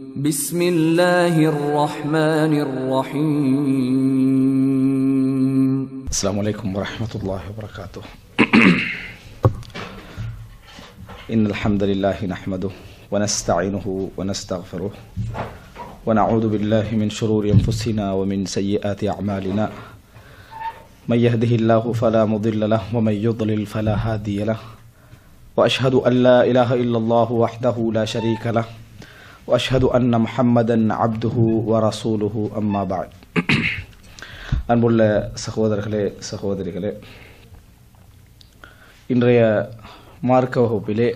بسم الله الرحمن الرحيم السلام عليكم ورحمة الله وبركاته إن الحمد لله نحمده ونستعينه ونستغفره ونعوذ بالله من شرور أنفسنا ومن سيئات أعمالنا من يهده الله فلا مضل له ومن يضلل فلا هادي له وأشهد أن لا إله إلا الله وحده لا شريك له وأشهد أن محمدا عبده ورسوله أما بعد அன்புள்ள சகோதரர்களே சகோதரிகளே இன்றைய மார்க்க வகுப்பிலே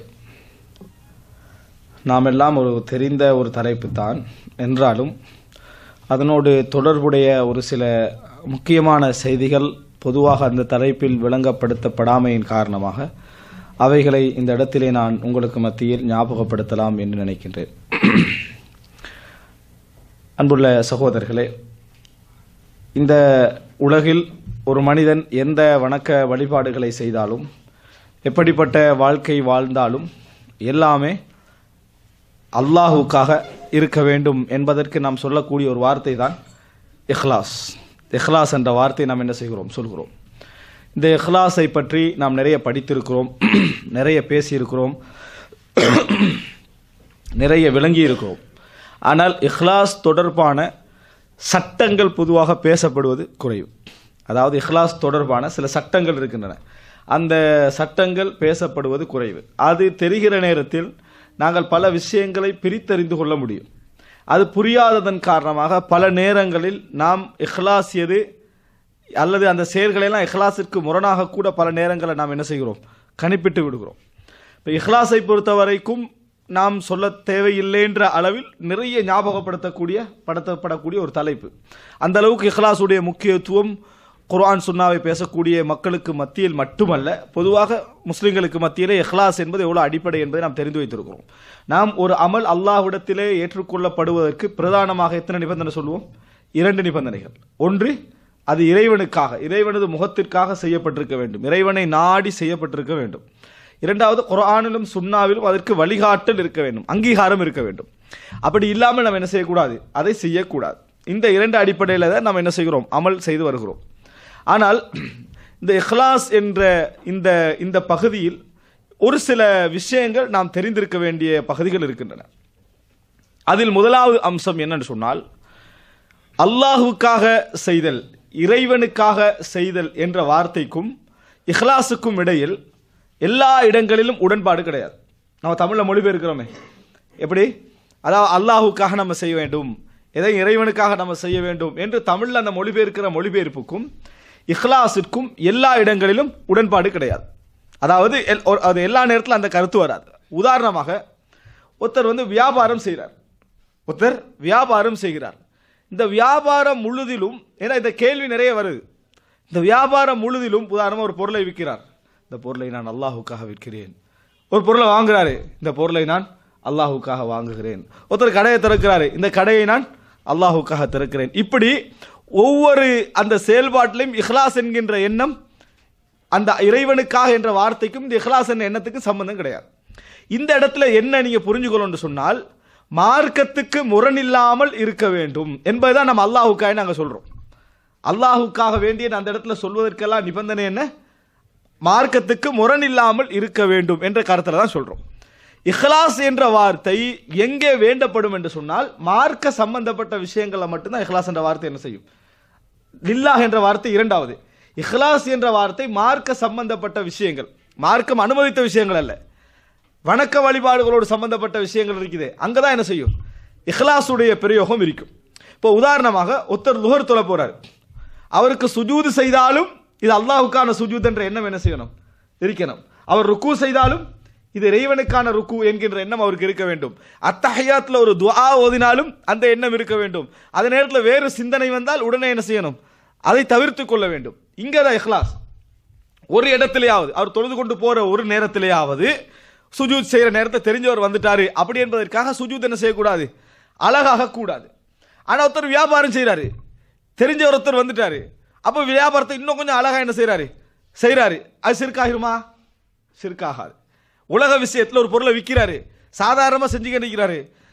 நாம் எல்லாம் ஒரு தெரிந்த ஒரு தலைப்பு தான் என்றாலும் அதனோடு தொடர்புடைய ஒரு சில முக்கியமான செய்திகள் பொதுவாக அந்த தலைப்பில் விளங்கப்படுத்தப்படாமையின் காரணமாக அவைகளை இந்த இடத்திலே நான் உங்களுக்கு மத்தியில் ஞாபகப்படுத்தலாம் என்று நினைக்கின்றேன் அன்புள்ள சகோதரர்களே இந்த உலகில் ஒரு மனிதன் எந்த வணக்க வழிபாடுகளை செய்தாலும் எப்படிப்பட்ட வாழ்க்கை வாழ்ந்தாலும் எல்லாமே அல்லாஹுக்காக இருக்க வேண்டும் என்பதற்கு நாம் சொல்லக்கூடிய ஒரு வார்த்தை தான் இஹ்லாஸ் இஹ்லாஸ் என்ற வார்த்தை நாம் என்ன செய்கிறோம் சொல்கிறோம் இந்த இஹ்லாஸை பற்றி நாம் நிறைய படித்திருக்கிறோம் நிறைய பேசியிருக்கிறோம் நிறைய விளங்கி இருக்கிறோம் ஆனால் இஹ்லாஸ் தொடர்பான சட்டங்கள் பொதுவாக பேசப்படுவது குறைவு அதாவது இஹ்லாஸ் தொடர்பான சில சட்டங்கள் இருக்கின்றன அந்த சட்டங்கள் பேசப்படுவது குறைவு அது தெரிகிற நேரத்தில் நாங்கள் பல விஷயங்களை பிரித்தறிந்து கொள்ள முடியும் அது புரியாததன் காரணமாக பல நேரங்களில் நாம் இஹ்லாஸ் எது அல்லது அந்த செயல்களெல்லாம் இஹ்லாஸிற்கு முரணாக கூட பல நேரங்களில் நாம் என்ன செய்கிறோம் கணிப்பிட்டு விடுகிறோம் இப்போ இஹ்லாஸை பொறுத்த வரைக்கும் நாம் சொல்ல தேவையில்லைன்ற அளவில் நிறைய ஞாபகப்படுத்தக்கூடிய படுத்தப்படக்கூடிய ஒரு தலைப்பு அந்த அளவுக்கு இஹ்லாஸுடைய முக்கியத்துவம் குர்ஆன் சுன்னாவை பேசக்கூடிய மக்களுக்கு மத்தியில் மட்டுமல்ல பொதுவாக முஸ்லிம்களுக்கு மத்தியிலே இஹ்லாஸ் என்பது எவ்வளோ அடிப்படை என்பதை நாம் தெரிந்து வைத்திருக்கிறோம் நாம் ஒரு அமல் அல்லாஹ்விடத்திலே ஏற்றுக்கொள்ளப்படுவதற்கு பிரதானமாக எத்தனை நிபந்தனை சொல்லுவோம் இரண்டு நிபந்தனைகள் ஒன்று அது இறைவனுக்காக இறைவனது முகத்திற்காக செய்யப்பட்டிருக்க வேண்டும் இறைவனை நாடி செய்யப்பட்டிருக்க வேண்டும் இரண்டாவது குர்ஆனிலும் சுன்னாவிலும் அதற்கு வழிகாட்டல் இருக்க வேண்டும் அங்கீகாரம் இருக்க வேண்டும் அப்படி இல்லாமல் நம்ம என்ன செய்யக்கூடாது அதை செய்யக்கூடாது இந்த இரண்டு அடிப்படையில் தான் நாம் என்ன செய்கிறோம் அமல் செய்து வருகிறோம் ஆனால் இந்த இஹ்லாஸ் என்ற இந்த இந்த பகுதியில் ஒரு சில விஷயங்கள் நாம் தெரிந்திருக்க வேண்டிய பகுதிகள் இருக்கின்றன அதில் முதலாவது அம்சம் என்னன்னு சொன்னால் அல்லாஹுக்காக செய்தல் இறைவனுக்காக செய்தல் என்ற வார்த்தைக்கும் இஹ்லாஸுக்கும் இடையில் எல்லா இடங்களிலும் உடன்பாடு கிடையாது நம்ம தமிழில் மொழிபெயர்க்கிறோமே எப்படி அதாவது அல்லாஹுக்காக நம்ம செய்ய வேண்டும் எதை இறைவனுக்காக நம்ம செய்ய வேண்டும் என்று தமிழில் அந்த மொழிபெயர்க்கிற மொழிபெயர்ப்புக்கும் இஹ்லாஸிற்கும் எல்லா இடங்களிலும் உடன்பாடு கிடையாது அதாவது எல்- ஒரு- அது எல்லா நேரத்திலும் அந்த கருத்து வராது உதாரணமாக ஒருத்தர் வந்து வியாபாரம் செய்கிறார் ஒருத்தர் வியாபாரம் செய்கிறார் இந்த வியாபாரம் முழுதிலும் ஏன்னா இந்த கேள்வி நிறைய வருது இந்த வியாபாரம் முழுதிலும் உதாரணமாக ஒரு பொருளை விற்கிறார் இந்த பொருளை நான் அல்லாஹுக்காக விற்கிறேன் ஒரு பொருளை வாங்குறாரு இந்த பொருளை நான் அல்லாஹுக்காக வாங்குகிறேன் ஒருத்தர் கடையை திறக்கிறாரு இந்த கடையை நான் அல்லாஹுக்காக திறக்கிறேன் இப்படி ஒவ்வொரு அந்த செயல்பாட்டிலையும் இஹ்லாஸ் என்கின்ற எண்ணம் அந்த இறைவனுக்காக என்ற வார்த்தைக்கும் இந்த இஹ்லாஸ் என்ற எண்ணத்துக்கும் சம்பந்தம் கிடையாது இந்த இடத்துல என்ன நீங்க புரிஞ்சுக்கணும்னு சொன்னால் மார்க்கத்துக்கு முரணில்லாமல் இருக்க வேண்டும் என்பதுதான் நம்ம அல்லாஹுக்காக நாங்க சொல்றோம் அல்லாஹுக்காக வேண்டிய அந்த இடத்துல சொல்வதற்கெல்லாம் நிபந்தனை என்ன மார்க்கத்துக்கு முரணில்லாமல் இருக்க வேண்டும் என்ற கருத்துல தான் சொல்றோம் இஹ்லாஸ் என்ற வார்த்தை எங்கே வேண்டப்படும் என்று சொன்னால் மார்க்க சம்பந்தப்பட்ட விஷயங்களை மட்டும்தான் இஹ்லாஸ் என்ற வார்த்தை என்ன செய்யும் லில்லாஹ் என்ற வார்த்தை இரண்டாவது இஹ்லாஸ் என்ற வார்த்தை மார்க்க சம்பந்தப்பட்ட விஷயங்கள் மார்க்கம் அனுமதித்த விஷயங்கள் அல்ல வணக்க வழிபாடுகளோடு சம்பந்தப்பட்ட விஷயங்கள் இருக்குது அங்கதான் என்ன செய்யும் இஹ்லாஸுடைய பிரயோகம் இருக்கும் இப்போ உதாரணமாக ஒருத்தர் லுகர் தொழ போறார் அவருக்கு சுஜூது செய்தாலும் இது அல்லாஹுக்கான சுஜூத் என்ற எண்ணம் என்ன செய்யணும் இருக்கணும் அவர் ருக்கு செய்தாலும் இது இறைவனுக்கான ருக்கு என்கின்ற எண்ணம் அவருக்கு இருக்க வேண்டும் அத்தஹியாத்துல ஒரு துஆ ஓதினாலும் அந்த எண்ணம் இருக்க வேண்டும் அதே நேரத்தில் வேறு சிந்தனை வந்தால் உடனே என்ன செய்யணும் அதை தவிர்த்து கொள்ள வேண்டும் இங்கதான் இஹ்லாஸ் ஒரு இடத்திலேயாவது அவர் தொழுது கொண்டு போற ஒரு நேரத்திலேயாவது சுஜூத் செய்யற நேரத்தை தெரிஞ்சவர் வந்துட்டாரு அப்படி என்பதற்காக சுஜூத் என்ன செய்யக்கூடாது அழகாக கூடாது ஆனா ஒருத்தர் வியாபாரம் செய்றாரு தெரிஞ்ச ஒருத்தர் வந்துட்டாரு அப்போ வியாபாரத்தை இன்னும் கொஞ்சம் அழகா என்ன செய்றாரு செய்றாரு அது சிறுக்காகிருமா சிறுக்காகாது உலக விஷயத்துல ஒரு பொருளை விற்கிறாரு சாதாரணமா செஞ்சுக்கிட்டு இருக்கிறாரு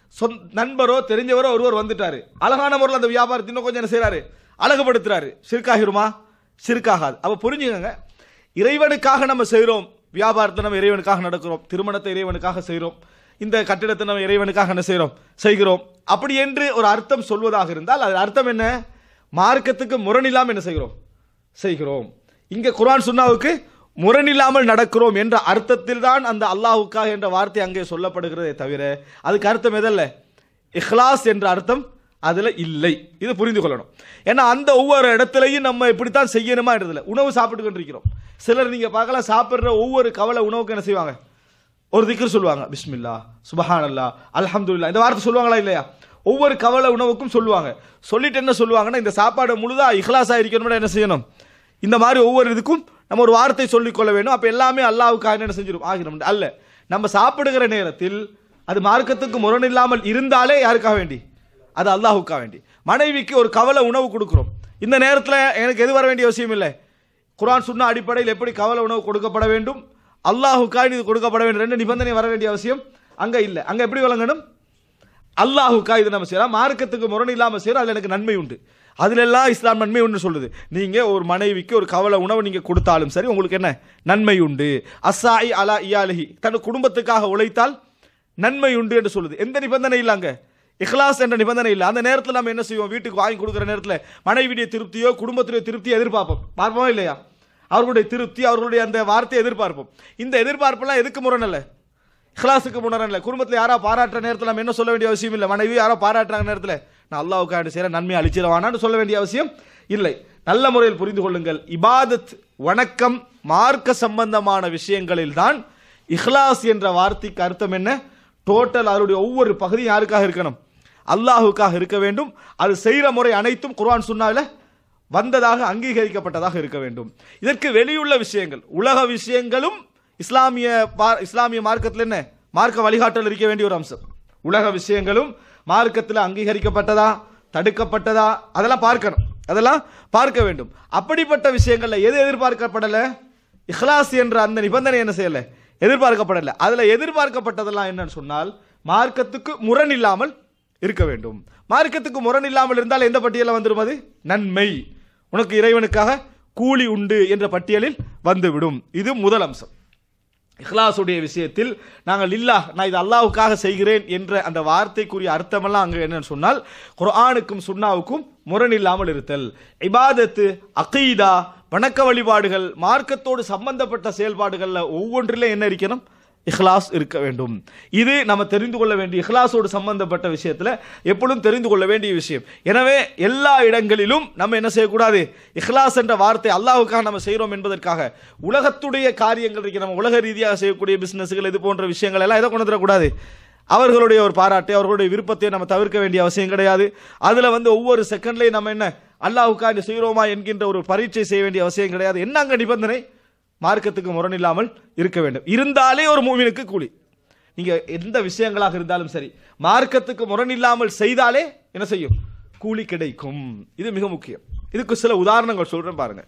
சொந்த நண்பரோ தெரிஞ்சவரோ ஒருவர் வந்துட்டாரு அழகான முறையில் அந்த வியாபாரத்தை இன்னும் கொஞ்சம் என்ன செய்றாரு அழகுபடுத்துறாரு சிறுக்காகிருமா சிறுக்காகாது அப்ப புரிஞ்சுக்கங்க இறைவனுக்காக நம்ம செய்கிறோம் வியாபாரத்தை நம்ம இறைவனுக்காக நடக்கிறோம் திருமணத்தை இறைவனுக்காக செய்கிறோம் இந்த கட்டிடத்தை நம்ம இறைவனுக்காக என்ன செய்கிறோம் செய்கிறோம் அப்படி என்று ஒரு அர்த்தம் சொல்வதாக இருந்தால் அது அர்த்தம் என்ன மார்க்கத்துக்கு முரணில்லாமல் என்ன செய்கிறோம் செய்கிறோம் இங்க குர்ஆன் சுன்னாவுக்கு முரணில்லாமல் நடக்கிறோம் என்ற அர்த்தத்தில் தான் அந்த அல்லாஹுக்காக என்ற வார்த்தை அங்கே சொல்லப்படுகிறதே தவிர அதுக்கு அர்த்தம் எதல்ல இஹ்லாஸ் என்ற அர்த்தம் அதுல இல்லை இது புரிந்து கொள்ளணும் ஏன்னா அந்த ஒவ்வொரு இடத்துலையும் நம்ம இப்படித்தான் செய்யணுமா இடத்துல உணவு சாப்பிட்டு கொண்டிருக்கிறோம் சிலர் நீங்க பார்க்கலாம் சாப்பிடுற ஒவ்வொரு கவலை உணவுக்கு என்ன செய்வாங்க ஒரு திக்ர் சொல்லுவாங்க பிஸ்மில்லா சுபஹானல்லா அல்ஹம்துலில்லாஹ் இந்த வார்த்தை சொல்லுவாங்களா இல்லையா ஒவ்வொரு கவலை உணவுக்கும் சொல்லுவாங்க சொல்லிட்டு என்ன சொல்லுவாங்கன்னா இந்த சாப்பாடு முழுதா இஹ்லாஸா இருக்கணும்னா என்ன செய்யணும் இந்த மாதிரி ஒவ்வொரு இதுக்கும் நம்ம ஒரு வார்த்தை சொல்லிக் கொள்ள வேண்டும் அப்ப எல்லாமே அல்லாஹ்வுக்காக என்ன செஞ்சிடும் ஆகிரும் அல்ல நம்ம சாப்பிடுகிற நேரத்தில் அது மார்க்கத்துக்கு முரணில்லாமல் இருந்தாலே யாருக்காக வேண்டி அது அல்லாஹ்வுக்காக வேண்டி மனைவிக்கு ஒரு கவலை உணவு கொடுக்கிறோம் இந்த நேரத்தில் எனக்கு எது வர வேண்டிய அவசியம் இல்லை குர்ஆன் சொன்ன அடிப்படையில் எப்படி கவலை உணவு கொடுக்கப்பட வேண்டும் அல்லாஹுக்காக இது கொடுக்கப்பட வேண்டும் ரெண்டு நிபந்தனை வர வேண்டிய அவசியம் அங்க இல்லை அங்க எப்படி விளங்கணும் அல்லாஹுக்காக இது நம்ம செய்யலாம் மார்க்கத்துக்கு முரண் இல்லாம செய்யறோம் அதுல எனக்கு நன்மை உண்டு அதுல எல்லாம் இஸ்லாம் நன்மை உண்டு சொல்லுது நீங்க ஒரு மனைவிக்கு ஒரு கவலை உணவு நீங்க கொடுத்தாலும் சரி உங்களுக்கு என்ன நன்மை உண்டு அசாய் அலா இயாலஹி தன் குடும்பத்துக்காக உழைத்தால் நன்மை உண்டு என்று சொல்லுது எந்த நிபந்தனை இல்லைங்க இஹ்லாஸ் என்ற நிபந்தனை இல்லை அந்த நேரத்தில் நம்ம என்ன செய்வோம் வீட்டுக்கு வாங்கி கொடுக்குற நேரத்தில் மனைவியுடைய திருப்தியோ குடும்பத்துடைய திருப்தியோ எதிர்பார்ப்போம் பார்ப்போமா இல்லையா அவர்களுடைய திருப்தி அவர்களுடைய அந்த வார்த்தையை எதிர்பார்ப்போம் இந்த எதிர்பார்ப்பெல்லாம் எதுக்கு முரணல்ல இஹ்லாஸுக்கு முரணல்ல குடும்பத்தில் யாரா பாராட்டுற நேரத்தில் நம்ம என்ன சொல்ல வேண்டிய அவசியம் இல்லை மனைவி யாரோ பாராட்டுறாங்க நேரத்தில் நான் அல்லாவுக்காண்டு செய்கிற நன்மை அழிச்சிடவானான்னு சொல்ல வேண்டிய அவசியம் இல்லை நல்ல முறையில் புரிந்து கொள்ளுங்கள் இபாதத் வணக்கம் மார்க்க சம்பந்தமான விஷயங்களில் தான் இஹ்லாஸ் என்ற வார்த்தைக்கு அர்த்தம் என்ன டோட்டல் அவருடைய ஒவ்வொரு பகுதியும் யாருக்காக இருக்கணும் அல்லாஹுக்காக இருக்க வேண்டும் அது செய்கிற முறை அனைத்தும் குர்ஆன் சுன்னாவில் வந்ததாக அங்கீகரிக்கப்பட்டதாக இருக்க வேண்டும் இதற்கு வெளியுள்ள விஷயங்கள் உலக விஷயங்களும் இஸ்லாமிய பா- இஸ்லாமிய மார்க்கத்தில் என்ன மார்க்க வழிகாட்டல் இருக்க வேண்டிய ஒரு அம்சம் உலக விஷயங்களும் மார்க்கத்தில் அங்கீகரிக்கப்பட்டதா தடுக்கப்பட்டதா அதெல்லாம் பார்க்கணும் அதெல்லாம் பார்க்க வேண்டும் அப்படிப்பட்ட விஷயங்கள்ல எது எதிர்பார்க்கப்படல இஹ்லாஸ் என்ற அந்த நிபந்தனை என்ன செய்யல எதிர்பார்க்கப்படல அதுல எதிர்பார்க்கப்பட்டதெல்லாம் என்னன்னு சொன்னால் மார்க்கத்துக்கு முரண் இல்லாமல் இருக்க வேண்டும் மார்க்கத்துக்கு முரண் இல்லாமல் இருந்தால் எந்த பட்டியலில் வந்துடும் அது நன்மை உனக்கு இறைவனுக்காக கூலி உண்டு என்ற பட்டியலில் வந்துவிடும் இது முதல் அம்சம் இஹ்லாஸுடைய விஷயத்தில் நாங்கள் இல்லா நான் இது அல்லாஹ்வுக்காக செய்கிறேன் என்ற அந்த வார்த்தைக்குரிய அர்த்தமெல்லாம் அங்கே என்னன்னு சொன்னால் குர்ஆனுக்கும் சுன்னாவுக்கும் முரணில்லாமல் இருத்தல் இபாதத்து அகீதா வணக்க வழிபாடுகள் மார்க்கத்தோடு சம்பந்தப்பட்ட செயல்பாடுகள்ல ஒவ்வொன்றிலும் என்ன இருக்கணும் இஹ்லாஸ் இருக்க வேண்டும் இது நம்ம தெரிந்து கொள்ள வேண்டிய இஹ்லாஸோடு சம்பந்தப்பட்ட விஷயத்துல எப்பொழுதும் தெரிந்து கொள்ள வேண்டிய விஷயம் எனவே எல்லா இடங்களிலும் நம்ம என்ன செய்யக்கூடாது இஹ்லாஸ் என்ற வார்த்தை அல்லாஹ்வுக்காக நம்ம செய்கிறோம் என்பதற்காக உலகத்துடைய காரியங்கள் இருக்கு நம்ம உலக ரீதியாக செய்யக்கூடிய பிசினஸ்கள் இது போன்ற விஷயங்கள் எல்லாம் எதை கொண்டு வந்துடக்கூடாது அவர்களுடைய ஒரு பாராட்டு அவர்களுடைய விருப்பத்தை நம்ம தவிர்க்க வேண்டிய அவசியம் கிடையாது அதுல வந்து ஒவ்வொரு செகண்ட்லையும் நம்ம என்ன அல்லாஹ்வுக்காக இது செய்கிறோமா என்கின்ற ஒரு பரீட்சை செய்ய வேண்டிய அவசியம் கிடையாது என்ன அங்க நிபந்தனை மார்க்கத்துக்கு முரணில்லாமல் இருக்க வேண்டும் இருந்தாலே ஒரு மூமினுக்கு கூலி நீங்க எந்த விஷயங்களாக இருந்தாலும் சரி மார்க்கத்துக்கு முரணில்லாமல் செய்தாலே என்ன செய்யும் கூலி கிடைக்கும் இது மிக முக்கியம் இதுக்கு சில உதாரணங்கள் சொல்றேன் பாருங்க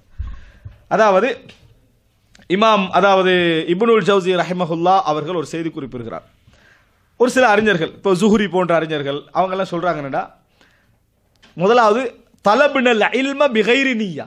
அதாவது இமாம் அதாவது இப்னுல் ஜவுசி ரஹிமஹுல்லா அவர்கள் ஒரு செய்தி குறிப்பிடுகிறார் ஒரு சில அறிஞர்கள் இப்போ ஜுஹுரி போன்ற அறிஞர்கள் அவங்கெல்லாம் சொல்றாங்க என்னடா முதலாவது தலபினல் இல்ம பிகைரி நீயா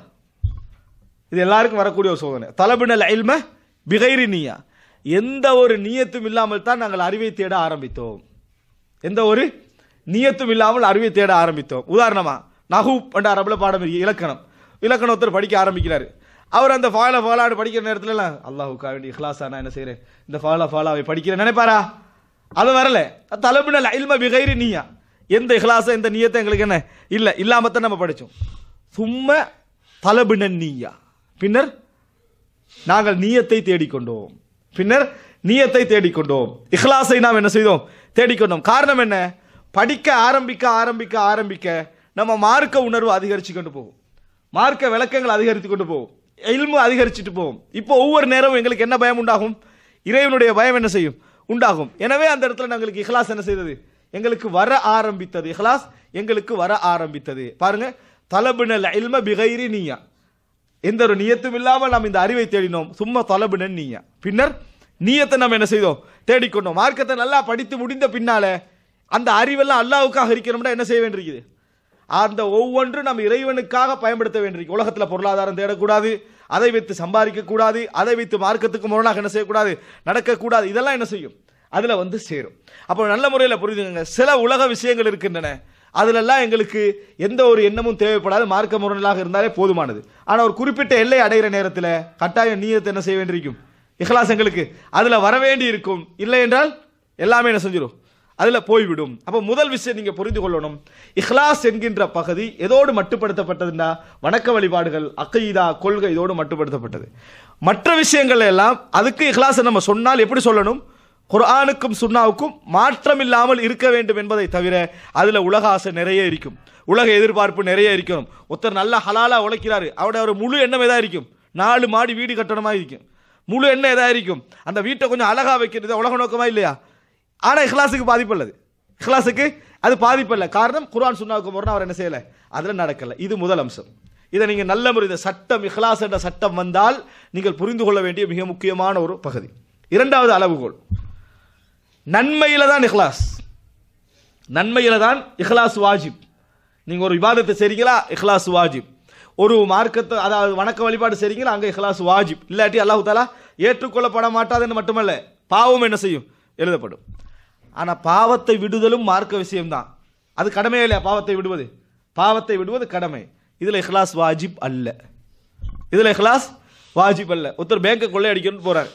இது எல்லாருக்கும் வரக்கூடிய ஒரு சோதனை தலபினல் இல்ம பிகைரி நீயா எந்த ஒரு நியத்தும் இல்லாமல் தான் நாங்கள் அறிவை தேட ஆரம்பித்தோம் எந்த ஒரு நியத்தும் இல்லாமல் அறிவை தேட ஆரம்பித்தோம் உதாரணமா நஹூ என்ற அரபுல பாடம் இருக்கு இலக்கணம் இலக்கணம் ஒருத்தர் படிக்க ஆரம்பிக்கிறாரு அவர் அந்த ஃபாலா ஃபாலாடு படிக்கிற நேரத்துல எல்லாம் அல்லாஹுக்கா வேண்டி இஹ்லாஸா நான் என்ன செய்றேன் இந்த ஃபாலா ஃபாலாவை படிக்கிறேன் நினைப்பாரா அது வரல தலபினல் இல்ம பிகைரி நீயா எந்த இஹ்லாஸ எந்த நியத்தை எங்களுக்கு என்ன இல்ல இல்லாமத்தான் நம்ம படிச்சோம் சும்மா தலபினன் நீயா பின்னர் நாங்கள் நியத்தை தேடிக்கொண்டோம் பின்னர் நியத்தை தேடிக்கொண்டோம் இஹ்லாஸை நாம் என்ன செய்தோம் தேடிக்கொண்டோம் காரணம் என்ன படிக்க ஆரம்பிக்க ஆரம்பிக்க ஆரம்பிக்க நம்ம மார்க்க உணர்வு அதிகரிச்சு கொண்டு போகும் மார்க்க விளக்கங்கள் அதிகரித்து கொண்டு போகும் இல்மு அதிகரிச்சுட்டு போகும் இப்போ ஒவ்வொரு நேரமும் எங்களுக்கு என்ன பயம் உண்டாகும் இறைவனுடைய பயம் என்ன செய்யும் உண்டாகும் எனவே அந்த இடத்துல எங்களுக்கு இஹ்லாஸ் என்ன செய்தது எங்களுக்கு வர ஆரம்பித்தது இஹ்லாஸ் எங்களுக்கு வர ஆரம்பித்தது பாருங்க தலபினல் இல்ம பிகைரி நீயா எந்த ஒரு நியத்தும் இல்லாமல் நாம் இந்த அறிவை தேடினோம் சும்மா தொலபினன் நீயா பின்னர் நீயத்தை நம்ம என்ன செய்தோம் தேடிக்கொண்டோம் மார்க்கத்தை நல்லா படித்து முடிந்த பின்னால அந்த அறிவெல்லாம் அல்லாவுக்காக இருக்கணும்னா என்ன செய்ய வேண்டியிருக்குது அந்த ஒவ்வொன்றும் நம்ம இறைவனுக்காக பயன்படுத்த வேண்டியிருக்கு உலகத்தில் பொருளாதாரம் தேடக்கூடாது அதை வைத்து சம்பாதிக்க கூடாது அதை வைத்து மார்க்கத்துக்கு முரணாக என்ன செய்யக்கூடாது நடக்கக்கூடாது இதெல்லாம் என்ன செய்யும் அதில் வந்து சேரும் அப்போ நல்ல முறையில் புரிஞ்சுக்கங்க சில உலக விஷயங்கள் இருக்கின்றன அதிலெல்லாம் எங்களுக்கு எந்த ஒரு எண்ணமும் தேவைப்படாது மார்க்க முரணலாக இருந்தாலே போதுமானது ஆனால் ஒரு குறிப்பிட்ட எல்லை அடைகிற நேரத்தில் கட்டாயம் நீயத்தை என்ன செய்ய வேண்டியிருக்கும் இஹ்லாஸ் எங்களுக்கு அதில் வர வேண்டி இருக்கும் இல்லை என்றால் எல்லாமே என்ன செஞ்சிடும் அதில் போய்விடும் அப்போ முதல் விஷயம் நீங்கள் புரிந்து கொள்ளணும் இஹ்லாஸ் என்கின்ற பகுதி எதோடு மட்டுப்படுத்தப்பட்டதுன்னா வணக்க வழிபாடுகள் அக்கீதா கொள்கை இதோடு மட்டுப்படுத்தப்பட்டது மற்ற விஷயங்கள் எல்லாம் அதுக்கு இஹ்லாஸ் நம்ம சொன்னால் எப்படி சொல்லணும் குர்ஆனுக்கும் சுன்னாவுக்கும் மாற்றம் இல்லாமல் இருக்க வேண்டும் என்பதை தவிர அதில் உலக ஆசை நிறைய இருக்கும் உலக எதிர்பார்ப்பு நிறைய இருக்கணும் ஒருத்தர் நல்ல ஹலாலா உழைக்கிறாரு அவருடைய ஒரு முழு எண்ணம் எதா இருக்கும் நாலு மாடி வீடு கட்டணமாக இருக்கும் முழு எண்ணம் எதா இருக்கும் அந்த வீட்டை கொஞ்சம் அழகா வைக்கிறது உலக நோக்கமா இல்லையா ஆனால் இஹ்லாஸுக்கு பாதிப்பு இல்லது இஹ்லாஸுக்கு அது பாதிப்பு இல்லை காரணம் குர்ஆன் சுன்னாவுக்கு முரணா அவர் என்ன செய்யலை அதில் நடக்கல இது முதல் அம்சம் இதை நீங்கள் நல்ல முறை இந்த சட்டம் இஹ்லாஸ் என்ற சட்டம் வந்தால் நீங்கள் புரிந்து கொள்ள வேண்டிய மிக முக்கியமான ஒரு பகுதி இரண்டாவது அளவுகோல் நன்மையில தான் இஹ்லாஸ் நன்மையில தான் இஹ்லாஸ் வாஜிப் நீங்க ஒரு விவாதத்தை செய்றீங்களா இஹ்லாஸ் வாஜிப் ஒரு மார்க்கத்தை அதாவது வணக்க வழிபாடு செய்றீங்களா அங்க இஹ்லாஸ் வாஜிப் இல்லாட்டி அல்லாஹ் தாலா ஏற்றுக்கொள்ளப்பட மாட்டாதுன்னு மட்டுமல்ல பாவம் என்ன செய்யும் எழுதப்படும் ஆனா பாவத்தை விடுதலும் மார்க்க விஷயம்தான் அது கடமையே இல்லையா பாவத்தை விடுவது பாவத்தை விடுவது கடமை இதுல இஹ்லாஸ் வாஜிப் அல்ல இதுல இஹ்லாஸ் வாஜிப் அல்ல ஒருத்தர் பேங்கை கொள்ளை அடிக்கணும்னு போறாரு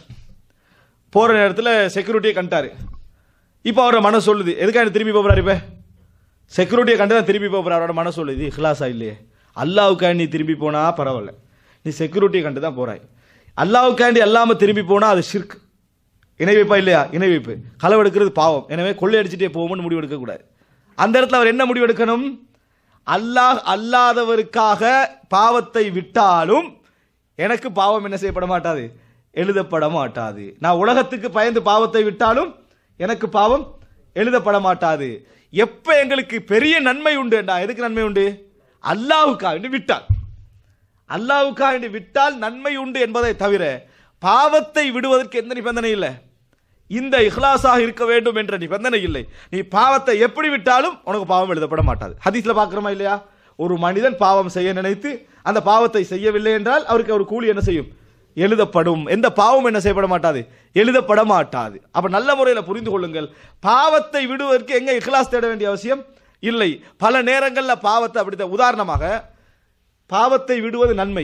போற நேரத்தில் செக்யூரிட்டியை கண்டாரு இப்போ அவரோட மனசு சொல்லுது எதுக்காக திரும்பி போகிறாரு இப்போ செக்யூரிட்டியை கண்டு தான் திரும்பி போகிறார் அவரோட மனசு சொல்லுது இது இஹ்லாஸா இல்லையே அல்லாவுக்காண்டி நீ திரும்பி போனா பரவாயில்ல நீ செக்யூரிட்டியை கண்டு தான் போறாய் அல்லாவுக்காண்டி அல்லாமல் திரும்பி போனா அது ஷிர்க் இணை வைப்பா இல்லையா இணை வைப்பு களவெடுக்கிறது பாவம் எனவே கொள்ளையடிச்சிட்டே போகும்னு முடிவு எடுக்கக்கூடாது அந்த இடத்துல அவர் என்ன முடிவு எடுக்கணும் அல்லாஹ் அல்லாதவருக்காக பாவத்தை விட்டாலும் எனக்கு பாவம் என்ன செய்யப்பட மாட்டாது எழுதப்பட மாட்டாது நான் உலகத்துக்கு பயந்து பாவத்தை விட்டாலும் எனக்கு பாவம் எழுதப்பட மாட்டாது எப்ப எங்களுக்கு பெரிய நன்மை உண்டு எதுக்கு நன்மை உண்டு அல்லாவுக்காக விட்டால் அல்லாவுக்காக விட்டால் நன்மை உண்டு என்பதை தவிர பாவத்தை விடுவதற்கு எந்த நிபந்தனை இல்லை இந்த இஹ்லாஸாக இருக்க வேண்டும் என்ற நிபந்தனை இல்லை நீ பாவத்தை எப்படி விட்டாலும் உனக்கு பாவம் எழுதப்பட மாட்டாது ஹதீஸ்ல பார்க்கிறோமா இல்லையா ஒரு மனிதன் பாவம் செய்ய நினைத்து அந்த பாவத்தை செய்யவில்லை என்றால் அவருக்கு ஒரு கூலி என்ன செய்யும் எழுதப்படும் எந்த பாவம் என்ன செய்யப்பட மாட்டாது எழுதப்பட மாட்டாது அப்ப நல்ல முறையில் புரிந்து கொள்ளுங்கள் பாவத்தை விடுவதற்கு எங்க இஹ்லாஸ் தேட வேண்டிய அவசியம் இல்லை பல நேரங்களில் பாவத்தை அப்படித்தான் உதாரணமாக பாவத்தை விடுவது நன்மை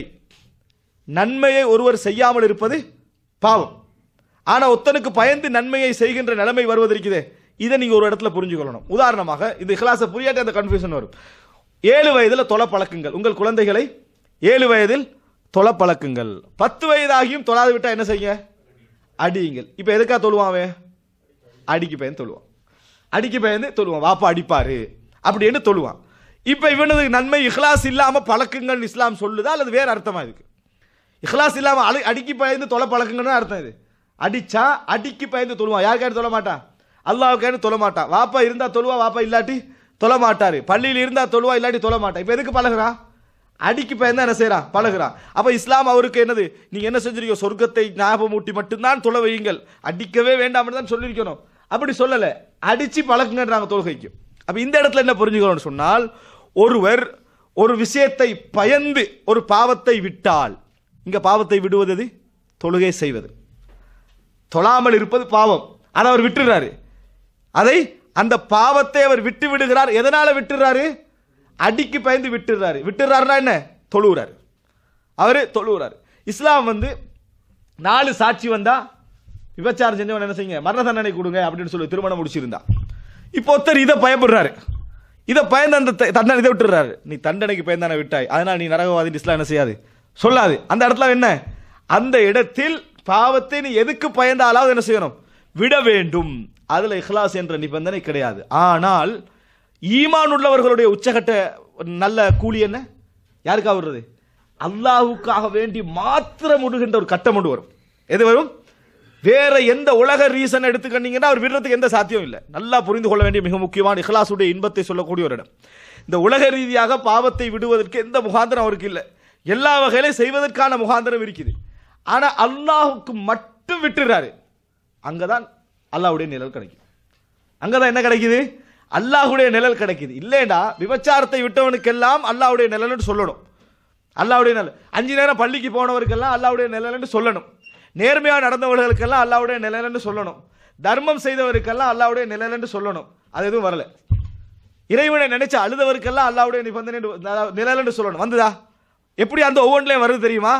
நன்மையை ஒருவர் செய்யாமல் இருப்பது பாவம் ஆனா ஒத்தனுக்கு பயந்து நன்மையை செய்கின்ற நிலைமை வருவதற்குதே இதை நீங்க ஒரு இடத்துல புரிஞ்சுக்கொள்ளணும் உதாரணமாக இந்த இஹ்லாஸை புரியாட்டி அந்த கன்ஃபியூஷன் வரும் ஏழு வயதில் தொலை பழக்குங்கள் உங்கள் குழந்தைகளை ஏழு வயதில் தொலை பழக்குங்கள் பத்து வயதாகியும் தொழாது விட்டா என்ன செய்யுங்க அடியுங்கள் இப்போ எதுக்கா தொழுவான் அவன் அடிக்கு பயந்து தொழுவான் அடிக்கு பயந்து தொழுவான் வாப்பா அடிப்பாரு அப்படின்னு தொழுவான் இப்போ இவனது நன்மை இஹ்லாஸ் இல்லாம பழக்குங்கள் இஸ்லாம் சொல்லுதா அல்லது வேற அர்த்தமா இருக்கு இஹ்லாஸ் இல்லாம அடி அடிக்கு பயந்து தொலை பழக்குங்கன்னு அர்த்தம் இது அடிச்சா அடிக்கு பயந்து தொழுவான் யாருக்காண்டி தொழ மாட்டான் அல்லாவுக்காண்டி தொழ மாட்டான் வாப்பா இருந்தா தொழுவா வாப்பா இல்லாட்டி தொழ மாட்டாரு பள்ளியில் இருந்தா தொழுவா இல்லாட்டி தொழ மாட்டான் இப்போ எதுக்கு பழகுறான் அடிக்கு பயந்து என்ன செய்யறான் பழகுறான் அப்ப இஸ்லாம் அவருக்கு என்னது நீங்க என்ன செஞ்சிருக்கீங்க சொர்க்கத்தை ஞாபகம் ஊட்டி மட்டும்தான் தொலை வையுங்கள் அடிக்கவே வேண்டாம்னு தான் சொல்லியிருக்கணும் அப்படி சொல்லல அடிச்சு பழகுங்கன்றாங்க தொழுகைக்கு அப்ப இந்த இடத்துல என்ன புரிஞ்சுக்கணும்னு சொன்னால் ஒருவர் ஒரு விஷயத்தை பயந்து ஒரு பாவத்தை விட்டால் இங்க பாவத்தை விடுவது எது? தொழுகை செய்வது தொழாமல் இருப்பது பாவம் அதை அவர் விட்டுறாரு அதை அந்த பாவத்தை அவர் விட்டு விடுகிறார் எதனால விட்டுறாரு அடிக்கு பயந்து விட்டுறாரு விட்டுறாருன்னா என்ன தொழுகிறாரு அவரு தொழுகிறாரு இஸ்லாம் வந்து நாலு சாட்சி வந்தா விபச்சாரம் செஞ்சவன் என்ன செய்யுங்க மரண தண்டனை கொடுங்க அப்படின்னு சொல்லி திருமணம் முடிச்சிருந்தா இப்போ ஒருத்தர் இதை பயப்படுறாரு இதை பயந்து அந்த த- தண்டனை இதை விட்டுறாரு நீ தண்டனைக்கு பயந்தான விட்டாய் அதனால் நீ நரகவாதி இஸ்லாம் என்ன செய்யாது சொல்லாது அந்த இடத்துல என்ன அந்த இடத்தில் பாவத்தை நீ எதுக்கு பயந்தாலாவது என்ன செய்யணும் விட வேண்டும் அதுல இஹ்லாஸ் என்ற நிபந்தனை கிடையாது ஆனால் ஈமான் உள்ளவர்களுடைய உச்சகட்ட நல்ல கூலி என்ன யாருக்காக வருது அல்லாஹ்வுக்காக வேண்டி மாத்திரம் விடுகின்ற ஒரு கட்டம் ஒன்று வரும் எது வரும் வேற எந்த உலக ரீசன் எடுத்துக்கிட்டீங்கன்னா அவர் விடுறதுக்கு எந்த சாத்தியம் இல்லை நல்லா புரிந்து கொள்ள வேண்டிய மிக முக்கியமான இஹ்லாசுடைய இன்பத்தை சொல்லக்கூடிய ஒரு இடம் இந்த உலக ரீதியாக பாவத்தை விடுவதற்கு எந்த முகாந்திரம் அவருக்கு இல்லை எல்லா வகையிலும் செய்வதற்கான முகாந்திரம் இருக்குது ஆனா அல்லாஹுக்கு மட்டும் விட்டுறாரு அங்கதான் அல்லாஹ்வுடைய நிழல் கிடைக்கும் அங்கதான் என்ன கிடைக்குது அல்லாஹ்வுடைய நிழல் கிடைக்குது இல்லைடா விபச்சாரத்தை விட்டவனுக்கெல்லாம் அல்லாஹ்வுடைய நிழல்னு சொல்லணும் அல்லாஹ்வுடைய நிழல் அஞ்சு நேரம் பள்ளிக்கு போனவருக்கெல்லாம் அல்லாஹ்வுடைய நிழல்னு சொல்லணும் நேர்மையாக நடந்தவர்களுக்கெல்லாம் அல்லாஹ்வுடைய நிழல்னு சொல்லணும் தர்மம் செய்தவருக்கெல்லாம் அல்லாஹ்வுடைய நிழல்னு சொல்லணும் அது எதுவும் வரல இறைவனை நினைச்சு அழுதவருக்கெல்லாம் அல்லாஹ்வுடைய நிபந்தனை நிழல்னு சொல்லணும் வந்ததா எப்படி அந்த ஒவ்வொன்றிலையும் வருது தெரியுமா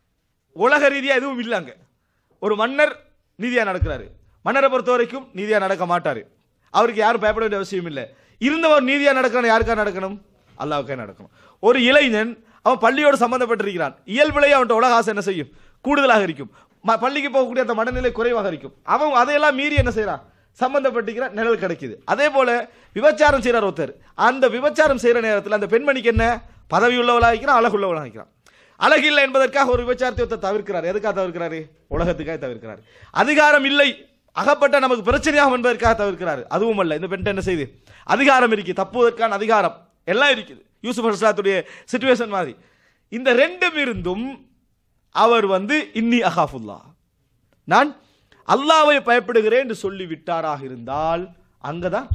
உலக ரீதியாக எதுவும் இல்லை அங்க ஒரு மன்னர் நீதியாக நடக்கிறாரு மன்னரை பொறுத்த வரைக்கும் நீதியாக நடக்க மாட்டார் அவருக்கு யாரும் பயப்பட வேண்டிய அவசியம் இல்லை இருந்தவர் நீதியாக நடக்கணும் யாருக்கா நடக்கணும் அல்லாவுக்கே நடக்கணும் ஒரு இளைஞன் அவன் பள்ளியோடு சம்பந்தப்பட்டிருக்கிறான் இயல்பிலேயே அவன்கிட்ட உலக ஆசை என்ன செய்யும் கூடுதலாக இருக்கும் ம- பள்ளிக்கு போகக்கூடிய அந்த மனநிலை குறைவாக இருக்கும் அவன் அதையெல்லாம் மீறி என்ன செய்றான் சம்பந்தப்பட்டிருக்கிற நிழல் கிடைக்குது அதே போல விபச்சாரம் செய்கிறார் ஒருத்தர் அந்த விபச்சாரம் செய்கிற நேரத்தில் அந்த பெண்மணிக்கு என்ன பதவி உள்ளவளாக இருக்கிறான் அழகுள்ளவளாக இருக்கிறான் அழகு இல்லை என்பதற்காக ஒரு விபச்சாரத்தை ஒருத்தர் தவிர்க்கிறார் எதுக்காக தவிர்க்கிறாரு உலகத்துக்காக தவிர்க்கிறார் அதிகாரம் இல்லை அகப்பட்ட நமக்கு பிரச்சனையாகும் என்பதற்காக தவிர்க்கிறார் அதுவும் அல்ல இந்த பெண் என்ன செய்யுது அதிகாரம் இருக்கு தப்புவதற்கான அதிகாரம் எல்லாம் இருக்குது யூசுப் அஸ்லாத்துடைய சுச்சுவேஷன் மாதிரி இந்த ரெண்டும் இருந்தும் அவர் வந்து இன்னி அகாஃபுல்லா நான் அல்லாவை பயப்படுகிறேன் என்று சொல்லி விட்டாராக இருந்தால் அங்கதான்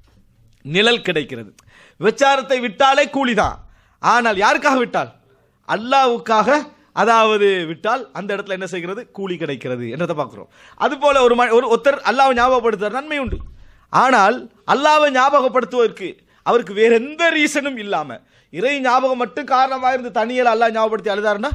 நிழல் கிடைக்கிறது விபச்சாரத்தை விட்டாலே கூலிதான் ஆனால் யாருக்காக விட்டால் அல்லாவுக்காக அதாவது விட்டால் அந்த இடத்துல என்ன செய்கிறது கூலி கிடைக்கிறது என்றதை பார்க்கிறோம் அதுபோல ஒரு ம- ஒரு ஒருத்தர் அல்லாவை ஞாபகப்படுத்துவார் நன்மை உண்டு ஆனால் அல்லாவை ஞாபகப்படுத்துவதற்கு அவருக்கு வேற எந்த ரீசனும் இல்லாம இறை ஞாபகம் மட்டும் காரணமாக இருந்து தனியில் அல்லாஹ் ஞாபகப்படுத்தி அழுதாருன்னா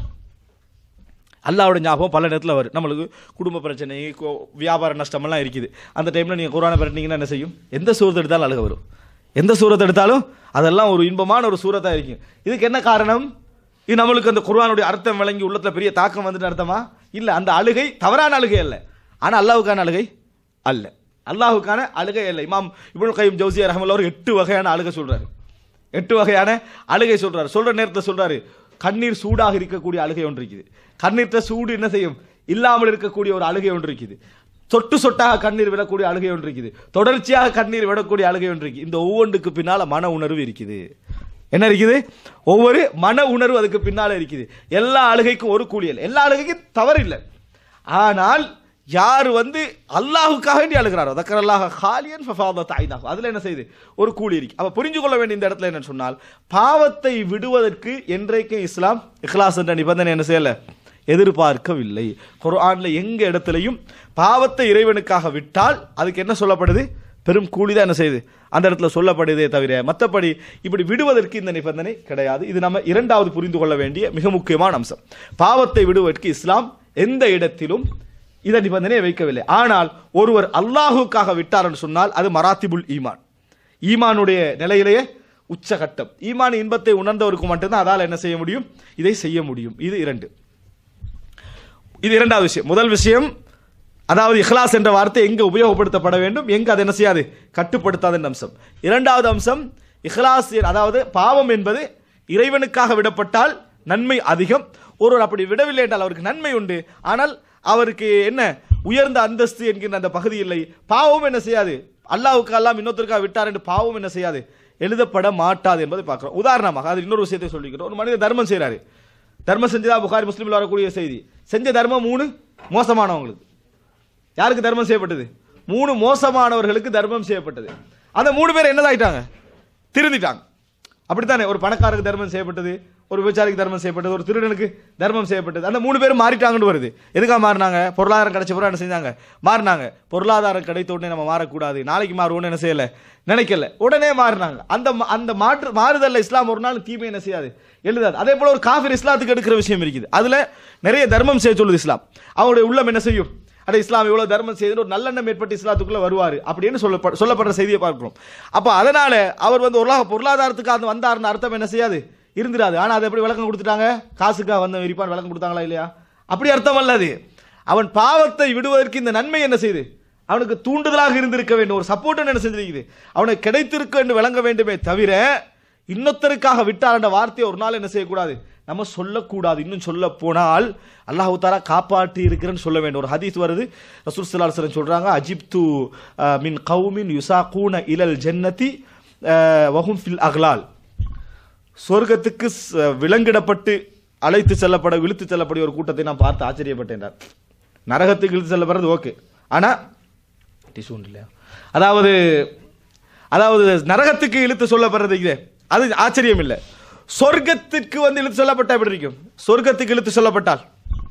அல்லாவோட ஞாபகம் பல நேரத்தில் வரும் நம்மளுக்கு குடும்ப பிரச்சனை கோ- வியாபார நஷ்டமெல்லாம் இருக்குது அந்த டைமில் நீங்கள் குரானை பரட்டினீங்கன்னா என்ன செய்யும் எந்த சூரத்தை எடுத்தாலும் அழுக வரும் எந்த சூரத்தை எடுத்தாலும் அதெல்லாம் ஒரு இன்பமான ஒரு சூரத்தாக இருக்கும் இதுக்கு என்ன காரணம் இது நம்மளுக்கு அந்த குர்ஆனுடைய அர்த்தம் விளங்கி உள்ளத்தில் பெரிய தாக்கம் வந்துட்டு அர்த்தமா இல்லை அந்த அழுகை தவறான அழுகை அல்ல ஆனால் அல்லாஹ்வுக்கான அழுகை அல்ல அல்லாஹ்வுக்கான அழுகை அல்ல இமாம் இப்னு கையும் ஜவுசியா ரஹமல்ல அவர் எட்டு வகையான அழுகை சொல்றாரு எட்டு வகையான அழுகை சொல்றாரு சொல்ற நேரத்தை சொல்றாரு கண்ணீர் சூடாக இருக்கக்கூடிய அழுகை ஒன்று இருக்குது கண்ணீர்த்த சூடு என்ன செய்யும் இல்லாமல் இருக்கக்கூடிய ஒரு அழுகை ஒன்று இருக்குது சொட்டு சொட்டாக கண்ணீர் விடக்கூடிய அழுகை ஒன்று இருக்குது தொடர்ச்சியாக கண்ணீர் விடக்கூடிய அழுகை ஒன்று இருக்குது இந்த ஒவ்வொன்றுக்கு பின்னால மன உணர்வு இருக்குது என்ன இருக்குது ஒவ்வொரு மன உணர்வு அதுக்கு பின்னால இருக்குது எல்லா அழுகைக்கும் ஒரு கூலியல் எல்லா அழுகைக்கும் தவறு இல்லை ஆனால் யார் வந்து அல்லாஹுக்காக வேண்டி அழுகிறாரோ தக்கர் அல்லாஹ் ஹாலியன் ஃபஃபாத தாய்னாகும் அதில் என்ன செய்யுது ஒரு கூலி இருக்கு அப்போ புரிஞ்சு கொள்ள வேண்டிய இந்த இடத்துல என்ன சொன்னால் பாவத்தை விடுவதற்கு என்றைக்கும் இஸ்லாம் இஹ்லாஸ் என்ற நிபந்தனை என்ன செய்யல எதிர்பார்க்கவில்லை குர்ஆன்ல எங்க இடத்துலையும் பாவத்தை இறைவனுக்காக விட்டால் அதுக்கு என்ன சொல்லப்படுது பெரும் கூலி தான் என்ன செய்யுது அந்த இடத்துல சொல்லப்படுதே தவிர மற்றபடி இப்படி விடுவதற்கு இந்த நிபந்தனை கிடையாது இது நம்ம இரண்டாவது புரிந்து கொள்ள வேண்டிய மிக முக்கியமான அம்சம் பாவத்தை விடுவதற்கு இஸ்லாம் எந்த இடத்திலும் இத நிபந்தனையை வைக்கவில்லை ஆனால் ஒருவர் அல்லாஹுக்காக விட்டார் என்று சொன்னால் அது மராத்திபுல் ஈமான் ஈமானுடைய நிலையிலேயே உச்சகட்டம் ஈமான் இன்பத்தை உணர்ந்தவருக்கு மட்டும்தான் அதால் என்ன செய்ய முடியும் இதை செய்ய முடியும் இது இரண்டு இது இரண்டாவது விஷயம் முதல் விஷயம் அதாவது இஹ்லாஸ் என்ற வார்த்தை எங்க உபயோகப்படுத்தப்பட வேண்டும் எங்க அது என்ன செய்யாது கட்டுப்படுத்தாத என்ற அம்சம் இரண்டாவது அம்சம் இஹ்லாஸ் அதாவது பாவம் என்பது இறைவனுக்காக விடப்பட்டால் நன்மை அதிகம் ஒருவர் அப்படி விடவில்லை என்றால் அவருக்கு நன்மை உண்டு ஆனால் அவருக்கு என்ன உயர்ந்த அந்தஸ்து என்கின்ற அந்த பகுதி இல்லை பாவம் என்ன செய்யாது அல்லாவுக்கு அல்லாம் இன்னொருத்தருக்காக விட்டார் என்று பாவம் என்ன செய்யாது எழுதப்பட மாட்டாது என்பதை பார்க்கிறோம் உதாரணமாக அது இன்னொரு விஷயத்தை சொல்லிக்கிறோம் ஒரு மனிதர் தர்மம் செய்றாரு தர்மம் செஞ்சதா புகாரி முஸ்லீமில் வரக்கூடிய செய்தி செஞ்ச தர்மம் மூணு மோசமானவங்களுக்கு யாருக்கு தர்மம் செய்யப்பட்டது மூணு மோசமானவர்களுக்கு தர்மம் செய்யப்பட்டது அந்த மூணு பேர் என்னதாயிட்டாங்க திருந்திட்டாங்க அப்படித்தானே ஒரு பணக்காரருக்கு தர்மம் செய்யப்பட்டது ஒரு விபச்சாரிக்கு தர்மம் செய்யப்பட்டது ஒரு திருடனுக்கு தர்மம் செய்யப்பட்டது அந்த மூணு பேரும் மாறிட்டாங்கன்னு வருது எதுக்காக மாறினாங்க பொருளாதாரம் கிடைச்ச பிறகு என்ன செஞ்சாங்க மாறினாங்க பொருளாதாரம் கிடைத்த உடனே நம்ம மாறக்கூடாது நாளைக்கு மாறுவோம்னு என்ன செய்யல நினைக்கல உடனே மாறினாங்க அந்த ம- அந்த மாற்று மாறுதல்ல இஸ்லாம் ஒரு நாள் தீமை என்ன செய்யாது எழுதாது அதே போல ஒரு காஃபிர் இஸ்லாத்துக்கு எடுக்கிற விஷயம் இருக்குது அதுல நிறைய தர்மம் செய்ய சொல்லுது இஸ்லாம் அவருடைய உள்ளம் என்ன செய்யும் அட இஸ்லாம் இவ்வளவு தர்மம் செய்து ஒரு நல்லெண்ணம் ஏற்பட்டு இஸ்லாத்துக்குள்ள வருவார் அப்படின்னு சொல்ல சொல்லப்படுற செய்தியை பார்க்கிறோம் அப்ப அதனால அவர் வந்து ஒரு பொருளாதாரத்துக்கு அந்த வந்தாருன்னு அர்த்தம் என்ன செய்யாது இருந்துடாது ஆனா அதை எப்படி விளக்கம் கொடுத்துட்டாங்க காசுக்காக வந்த இருப்பான் விளக்கம் கொடுத்தாங்களா இல்லையா அப்படி அர்த்தம் அல்ல அது அவன் பாவத்தை விடுவதற்கு இந்த நன்மை என்ன செய்யுது அவனுக்கு தூண்டுதலாக இருந்திருக்க வேண்டும் ஒரு சப்போர்ட் என்ன செஞ்சிருக்குது அவனுக்கு கிடைத்திருக்க என்று விளங்க வேண்டுமே தவிர இன்னொருத்தருக்காக விட்டார் என்ற வார்த்தையை ஒரு நாள் என்ன செய்யக்கூடாது நம்ம சொல்லக்கூடாது இன்னும் சொல்ல போனால் அல்லாஹ் தாரா காப்பாற்றி இருக்கிறேன்னு சொல்ல வேண்டும் ஒரு ஹதீஸ் வருது ரசூல் ஸல்லல்லாஹு அலைஹி வஸல்லம் சொல்றாங்க அஜிப்து அஹ், மின் கௌமின் யுசாகூன இலல் ஜன்னதி அஹ், வஹும் ஃபில் அக்லால் சொர்க்கத்துக்கு ச- விலங்கிடப்பட்டு அழைத்து செல்லப்பட இழுத்து செல்லப்படிய ஒரு கூட்டத்தை நான் பார்த்து ஆச்சரியப்பட்டேன் என்றார். நரகத்துக்கு இழுத்து செல்லப்படுறது ஓகே ஆனா டிசூன் இல்லையா அதாவது அதாவது நரகத்துக்கு இழுத்து சொல்லப்படுறது இது அது ஆச்சரியம் இல்லை சொர்க்கத்திற்கு வந்து இழுத்து சொல்லப்பட்டா எப்படி இருக்கும் சொர்க்கத்துக்கு இழுத்து சொல்லப்பட்டால்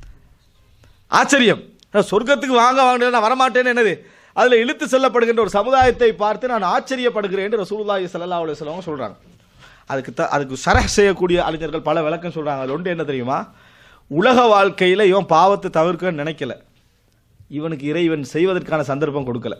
ஆச்சரியம் நான் சொர்க்கத்துக்கு வாங்க வாங்க நான் வரமாட்டேன்னு என்னது அதில் இழுத்து செல்லப்படுகின்ற ஒரு சமுதாயத்தை பார்த்து நான் ஆச்சரியப்படுகிறேன் என்று ரசூலுல்லாஹி ஸல்லல்லாஹு அலைஹி வஸல்லம் சொல்றாங்க அதுக்கு த அதுக்கு சரஹ் செய்யக்கூடிய அறிஞர்கள் பல விளக்கம் சொல்றாங்க அது ஒன்று என்ன தெரியுமா உலக வாழ்க்கையில் இவன் பாவத்தை தவிர்க்க நினைக்கல இவனுக்கு இறைவன் செய்வதற்கான சந்தர்ப்பம் கொடுக்கல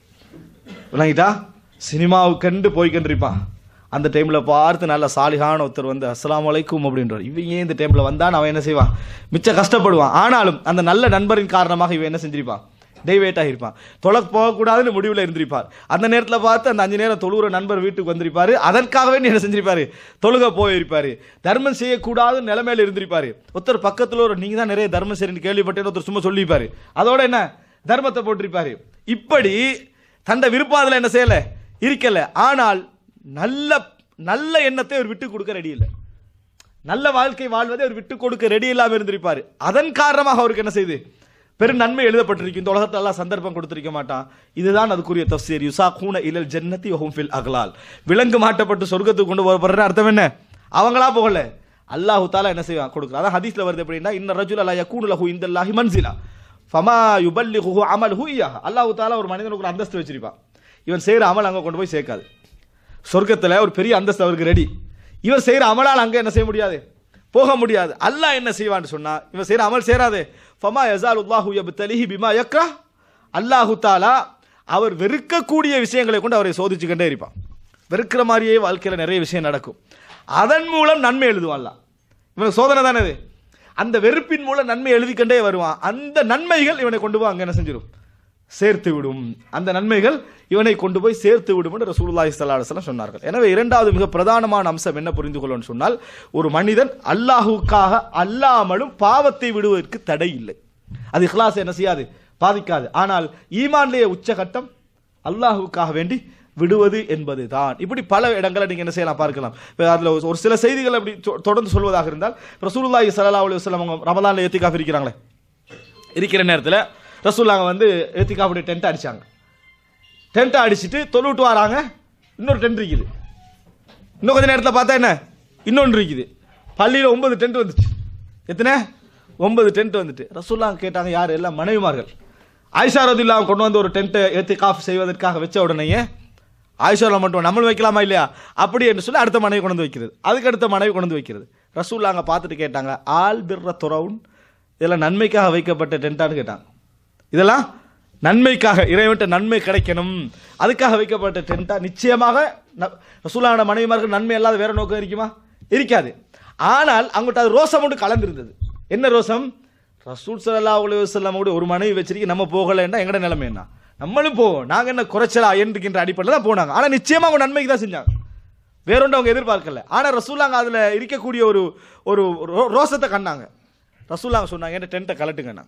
விளங்கிட்டா சினிமாவுக்கு கண்டு போய்கண்டிருப்பான் அந்த டைமில் பார்த்து நல்ல சாலிகான ஒருத்தர் வந்து அஸ்ஸலாமு அலைக்கும் அப்படின்றார் இவன் ஏன் இந்த டைமில் வந்தான் அவன் என்ன செய்வான் மிச்ச கஷ்டப்படுவான் ஆனாலும் அந்த நல்ல நண்பரின் காரணமாக இவன் என்ன செஞ்சிருப்பான் டெய்வேட்டாக இருப்பான் தொலை போகக்கூடாதுன்னு முடிவில் இருந்திருப்பார் அந்த நேரத்தில் பார்த்து அந்த அஞ்சு நேரம் தொழுகிற நண்பர் வீட்டுக்கு வந்திருப்பாரு அதற்காகவே நீ என்ன செஞ்சிருப்பாரு தொழுக போயிருப்பாரு தர்மம் செய்யக்கூடாதுன்னு நிலைமையில இருந்திருப்பாரு ஒருத்தர் பக்கத்தில் ஒரு நீங்கள் தான் நிறைய தர்மம் செய்யணும்னு கேள்விப்பட்டேன்னு ஒருத்தர் சும்மா சொல்லியிருப்பாரு அதோட என்ன தர்மத்தை போட்டிருப்பாரு இப்படி தண்ட விருப்பம் அதில் என்ன செய்யலை இருக்கல ஆனால் நல்ல நல்ல எண்ணத்தை அவர் விட்டு கொடுக்க ரெடி இல்லை நல்ல வாழ்க்கை வாழ்வதை அவர் விட்டு கொடுக்க ரெடி இல்லாமல் இருந்திருப்பார் அதன் காரணமாக அவருக்கு என்ன செய்யுது பெரும் நன்மை எழுதப்பட்டிருக்கும் இந்த உலகத்துல எல்லாம் சந்தர்ப்பம் கொடுத்திருக்க மாட்டான் இதுதான் அதுக்குரிய தஃசீர் யுசா கூன இலல் ஜன்னதி வஹும் ஃபில் அகலால் விலங்கு மாட்டப்பட்டு சொர்க்கத்துக்கு கொண்டு போறப்படுற அர்த்தம் என்ன அவங்களா போகல அல்லாஹு தாலா என்ன செய்வான் கொடுக்குறான் அதான் ஹதீஸ்ல வருது எப்படின்னா இன்ன ரஜுல் அல்லா யகூனு லஹு இந்தல்லாஹி மன்சிலா ஃபமா யுபல்லிஹு அமல்ஹு இய்யாஹ் அல்லாஹு தாலா ஒரு மனிதனுக்கு ஒரு அந்தஸ்து வச்சிருப்பான் இவன் செய்யற அமல் அங்க கொண்டு போய் சேர்க்காது சொர்க்கத்துல ஒரு பெரிய அந்தஸ்து அவருக்கு ரெடி இவர் செய்யற அமலால் அங்க என்ன செய்ய முடியாது போக முடியாது அல்லாஹ் என்ன செய்வான்னு சொன்னா இவன் செய்யற அமல் சேராது ஃபமா யஸாலுல்லாஹு யப்தலிஹி பிமா யக்ரா அல்லாஹு தாலா அவர் வெறுக்கக்கூடிய விஷயங்களை கொண்டு அவரை சோதிச்சுக்கிட்டே இருப்பான் வெறுக்கிற மாதிரியே வாழ்க்கையில் நிறைய விஷயம் நடக்கும் அதன் மூலம் நன்மை எழுதுவான்ல இவனுக்கு சோதனை தானே இது அந்த வெறுப்பின் மூலம் நன்மை எழுதிக்கொண்டே வருவான் அந்த நன்மைகள் இவனை கொண்டு போய் அங்கே என்ன செஞ்சிடும் சேர்த்து விடும் அந்த நன்மைகள் இவனை கொண்டு போய் சேர்த்து விடும் என்று ரசூலுல்லாஹி ஸல்லல்லாஹு அலைஹி வஸல்லம் சொன்னார்கள் எனவே இரண்டாவது மிக பிரதானமான அம்சம் என்ன புரிந்து கொள்ளணும்னு சொன்னால் ஒரு மனிதன் அல்லாஹுக்காக அல்லாமலும் பாவத்தை விடுவதற்கு தடை இல்லை அது இஹ்லாஸ் என்ன செய்யாது பாதிக்காது ஆனால் ஈமான்லேயே உச்சகட்டம் அல்லாஹுக்காக வேண்டி விடுவது என்பது தான் இப்படி பல இடங்களை நீங்க என்ன செய்யலாம் பார்க்கலாம் இப்ப அதுல ஒரு சில செய்திகள் அப்படி தொ- தொடர்ந்து சொல்வதாக இருந்தால் ரசூலுல்லாஹி ஸல்லல்லாஹு அலைஹி வஸல்லம் அவங்க ரமலான்ல ஏத்திகாஃப் இருக்கிறாங்களே இருக்கிற நேரத்தில் ரசூல்லாங்க வந்து ஏத்திகாஃபுடைய டென்ட் அடிச்சாங்க டென்ட்டை அடிச்சுட்டு தொழுவிட்டு வராங்க இன்னொரு டென்ட் இருக்குது இன்னும் கொஞ்ச நேரத்தில் பார்த்தா என்ன இன்னொன்று இருக்குது பள்ளியில் ஒன்பது டென்ட் வந்துச்சு எத்தனை ஒன்பது டென்ட் வந்துட்டு ரசூல்லாங்க கேட்டாங்க யார் எல்லாம் மனைவிமார்கள் ஆயிஷா ரதில்லா கொண்டு வந்து ஒரு டென்ட்டை ஏற்றி காஃப் செய்வதற்காக வச்ச உடனேயே ஆயிஷாவில் மட்டும் நம்மளும் வைக்கலாமா இல்லையா அப்படி என்று சொல்லி அடுத்த மனைவி கொண்டு வந்து வைக்கிறது அதுக்கு அடுத்த மனைவி கொண்டு வந்து வைக்கிறது ரசூல்லாங்க பார்த்துட்டு கேட்டாங்க ஆல் பிர்ர துறவுன் இதெல்லாம் நன்மைக்காக வைக்கப்பட்ட டென்ட்டான்னு கேட்டாங்க இதெல்லாம் நன்மைக்காக இறைவன்ட்ட நன்மை கிடைக்கணும் அதுக்காக வைக்கப்பட்ட டென்ட்டா நிச்சயமாக ந- ரசூலான மனைவிமார்கள் நன்மை அல்லாத வேற நோக்கம் இருக்குமா இருக்காது ஆனால் அவங்ககிட்ட அது ரோசம் ஒன்று கலந்திருந்தது என்ன ரோசம் ரசூல் ஸல்லல்லாஹு அலைஹி வஸல்லம் கூட ஒரு மனைவி வச்சிருக்கி நம்ம போகலைன்னா எங்கட நிலைமை என்ன நம்மளும் போவோம் நாங்க என்ன குறைச்சலா என்றுக்கின்ற அடிப்படையில் தான் போனாங்க ஆனா நிச்சயமா அவங்க நன்மைக்கு தான் செஞ்சாங்க வேறொன்று அவங்க எதிர்பார்க்கல ஆனா ரசூலாங்க அதுல இருக்கக்கூடிய ஒரு ஒரு ரோ- ரோசத்தை கண்டாங்க ரசூலாங்க சொன்னாங்க என்ன டென்ட்டை கலட்டுங்கண்ணா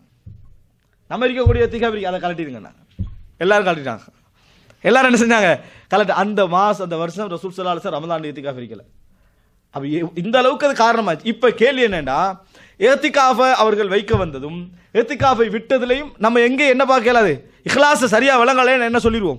நம்ம இருக்கக்கூடிய திகாபிரிக்கு அதை கலட்டிடுங்கண்ணா எல்லாரும் கலட்டிட்டாங்க எல்லாரும் என்ன செஞ்சாங்க கலட்டு அந்த மாசம் அந்த வருஷம் ரசூல் சல்லா சார் ரமதான் ஏத்திகாஃப் இருக்கல அப்ப எ- இந்த அளவுக்கு அது காரணமாச்சு இப்ப கேள்வி என்னன்னா ஏத்திகாஃபை அவர்கள் வைக்க வந்ததும் ஏத்திகாஃபை விட்டதுலையும் நம்ம எங்கே என்ன பார்க்க இயலாது இஹ்லாஸை சரியா விளங்கலைன்னு என்ன சொல்லிடுவோம்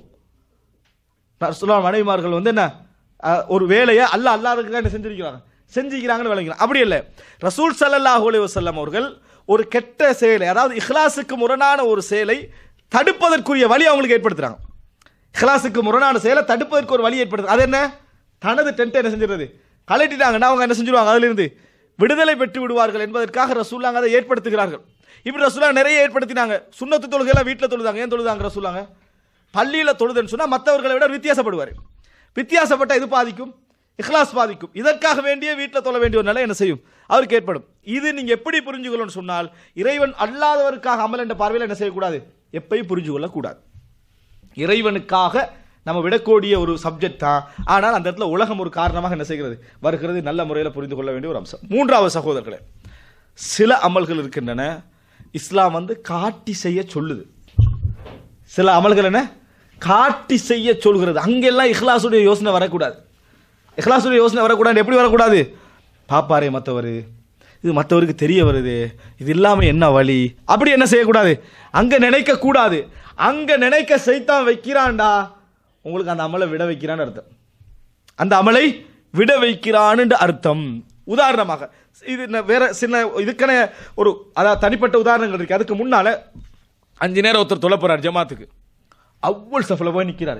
ரசூலுல்லாஹ் மனைவிமார்கள் வந்து என்ன அஹ், ஒரு வேலையை அல்ல அல்லாததுக்கு என்ன செஞ்சிருக்கிறாங்க செஞ்சிருக்கிறாங்கன்னு விளங்கிக்கலாம் அப்படி இல்லை ரசூல் ஸல்லல்லாஹு அலைஹி வஸல்லம் அவர்கள் ஒரு கெட்ட செயலை அதாவது இஹ்லாஸுக்கு முரணான ஒரு செயலை தடுப்பதற்குரிய வழி அவங்களுக்கு ஏற்படுத்துறாங்க இஹ்லாஸுக்கு முரணான செயலை தடுப்பதற்கு ஒரு வழி ஏற்படுது அது என்ன தனது டென்ட் என்ன செஞ்சிருது கலட்டிட்டாங்கன்னா அவங்க என்ன செஞ்சிருவாங்க அதிலிருந்து விடுதலை பெற்று விடுவார்கள் என்பதற்காக ரசூல்லாங்க அதை ஏற்படுத்துகிறார்கள் இப்படி ரசூலா நிறைய ஏற்படுத்தினாங்க சுண்ணத்து தொழுகையெல்லாம் வீட்டில் தொழுதாங்க ஏன் தொழுதாங்க ரசூலாங்க பள்ளியில் தொழுதுன்னு சொன்னால் மற்றவர்களை விட வித்தியாசப்படுவார் வித்தியாசப்பட்ட இது பாதிக்கும் இஹ்லாஸ் பாதிக்கும் இதற்காக வேண்டிய வீட்டில் தொழ வேண்டிய ஒரு நிலை என்ன செய்யும் அவருக்கு ஏற்படும் இது நீங்க எப்படி புரிஞ்சுக்கணும்னு சொன்னால் இறைவன் அல்லாதவருக்காக அமல் என்ற பார்வையில் என்ன செய்யக்கூடாது எப்பயும் புரிஞ்சு கொள்ளக்கூடாது இறைவனுக்காக நம்ம விடக்கூடிய ஒரு சப்ஜெக்ட் தான் ஆனால் அந்த இடத்துல உலகம் ஒரு காரணமாக என்ன செய்கிறது வருகிறது நல்ல முறையில் புரிந்து கொள்ள வேண்டிய ஒரு அம்சம் மூன்றாவது சகோதரர்களே சில அமல்கள் இருக்கின்றன இஸ்லாம் வந்து காட்டி செய்ய சொல்லுது சில அமல்கள் என்ன காட்டி செய்ய சொல்கிறது அங்கெல்லாம் இஹ்லாசுடைய யோசனை வரக்கூடாது இஹ்லாசுடைய யோசனை வரக்கூடாது எப்படி வரக்கூடாது பாப்பாரே மற்றவர் இது மற்றவருக்கு தெரிய வருது இது இல்லாமல் என்ன வழி அப்படி என்ன செய்யக்கூடாது அங்கே நினைக்க கூடாது அங்கே நினைக்க செய்தான் வைக்கிறான்டா உங்களுக்கு அந்த அமலை விட வைக்கிறான்னு அர்த்தம் அந்த அமலை விட வைக்கிறான்னு அர்த்தம் உதாரணமாக இது ந- வேற சின்ன இதுக்கான ஒரு அதாவது தனிப்பட்ட உதாரணங்கள் இருக்கு அதுக்கு முன்னால அஞ்சு நேரம் ஒருத்தர் தொலை போறாரு ஜமாத்துக்கு அவ்வளவு சஃபில் போய் நிற்கிறாரு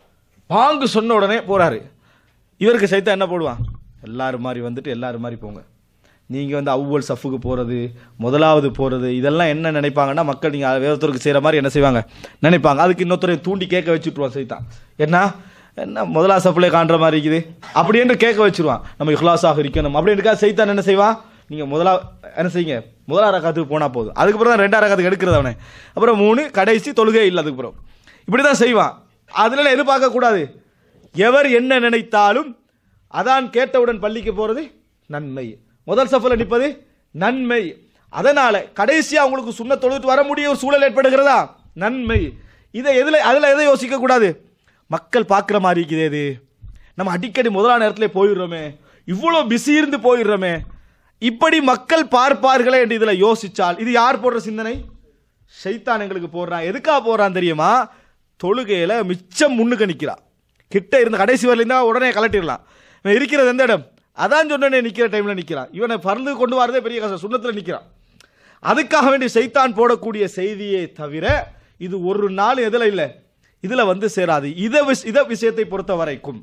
பாங்கு சொன்ன உடனே போறாரு இவருக்கு சைத்தா என்ன போடுவான் எல்லாரும் மாதிரி வந்துட்டு எல்லாரும் மாதிரி போங்க நீங்க வந்து அவ்வளவு சஃபுக்கு போறது முதலாவது போறது இதெல்லாம் என்ன நினைப்பாங்கன்னா மக்கள் நீங்க வேறொருத்தருக்கு செய்யற மாதிரி என்ன செய்வாங்க நினைப்பாங்க அதுக்கு இன்னொருத்தரை தூண்டி கேட்க வச்சுட்டுருவான் சைத்தான் என்ன என்ன முதலா சஃப்லே காண்ற மாதிரி இருக்குது அப்படி என்று கேட்க வச்சிருவான் நம்ம இஹ்லாஸாக இருக்கணும் அப்படின்றக்கா சைத்தான் என்ன செய்வான் நீங்க முதலா என்ன செய்யுங்க முதலா ரகாத்துக்கு போனா போதும் அதுக்கப்புறம் தான் ரெண்டாம் ரகாத்துக்கு எடுக்கிறது அவனை அப்புறம் மூணு கடைசி தொழுகை இல்லை அதுக்கப்புறம் இப்படி தான் செய்வான் அதுல எதிர்பார்க்க கூடாது எவர் என்ன நினைத்தாலும் அதான் கேட்டவுடன் பள்ளிக்கு போறது நன்மை முதல் சஃபில் நிற்பது நன்மை அதனால கடைசியா உங்களுக்கு சுண்ண தொழுது வர முடிய ஒரு சூழல் ஏற்படுகிறதா நன்மை இதை எதுல அதுல எதை யோசிக்க கூடாது மக்கள் பார்க்குற மாதிரி இருக்குது இது நம்ம அடிக்கடி முதலாம் நேரத்துல போயிடுறோமே இவ்வளோ பிஸி இருந்து போயிடுறோமே இப்படி மக்கள் பார்ப்பார்களே என்று இதுல யோசிச்சால் இது யார் போடுற சிந்தனை ஷைத்தான் எங்களுக்கு போடுறான் எதுக்காக போடுறான் தெரியுமா தொழுகையில மிச்சம் முன்னுக்கு நிற்கிறான் கிட்ட இருந்து கடைசி வரலையும் தான் உடனே கலட்டிடலாம் இவன் இருக்கிறது எந்த இடம் அதான் சொன்னே நிற்கிற டைம்ல நிற்கிறான் இவனை பறந்து கொண்டு வரதே பெரிய கஷ்டம் சுண்ணத்தில் நிற்கிறான் அதுக்காக வேண்டி சைத்தான் போடக்கூடிய செய்தியை தவிர இது ஒரு நாள் எதுல இல்லை இதுல வந்து சேராது இத விஷ- இத விஷயத்தை பொறுத்த வரைக்கும்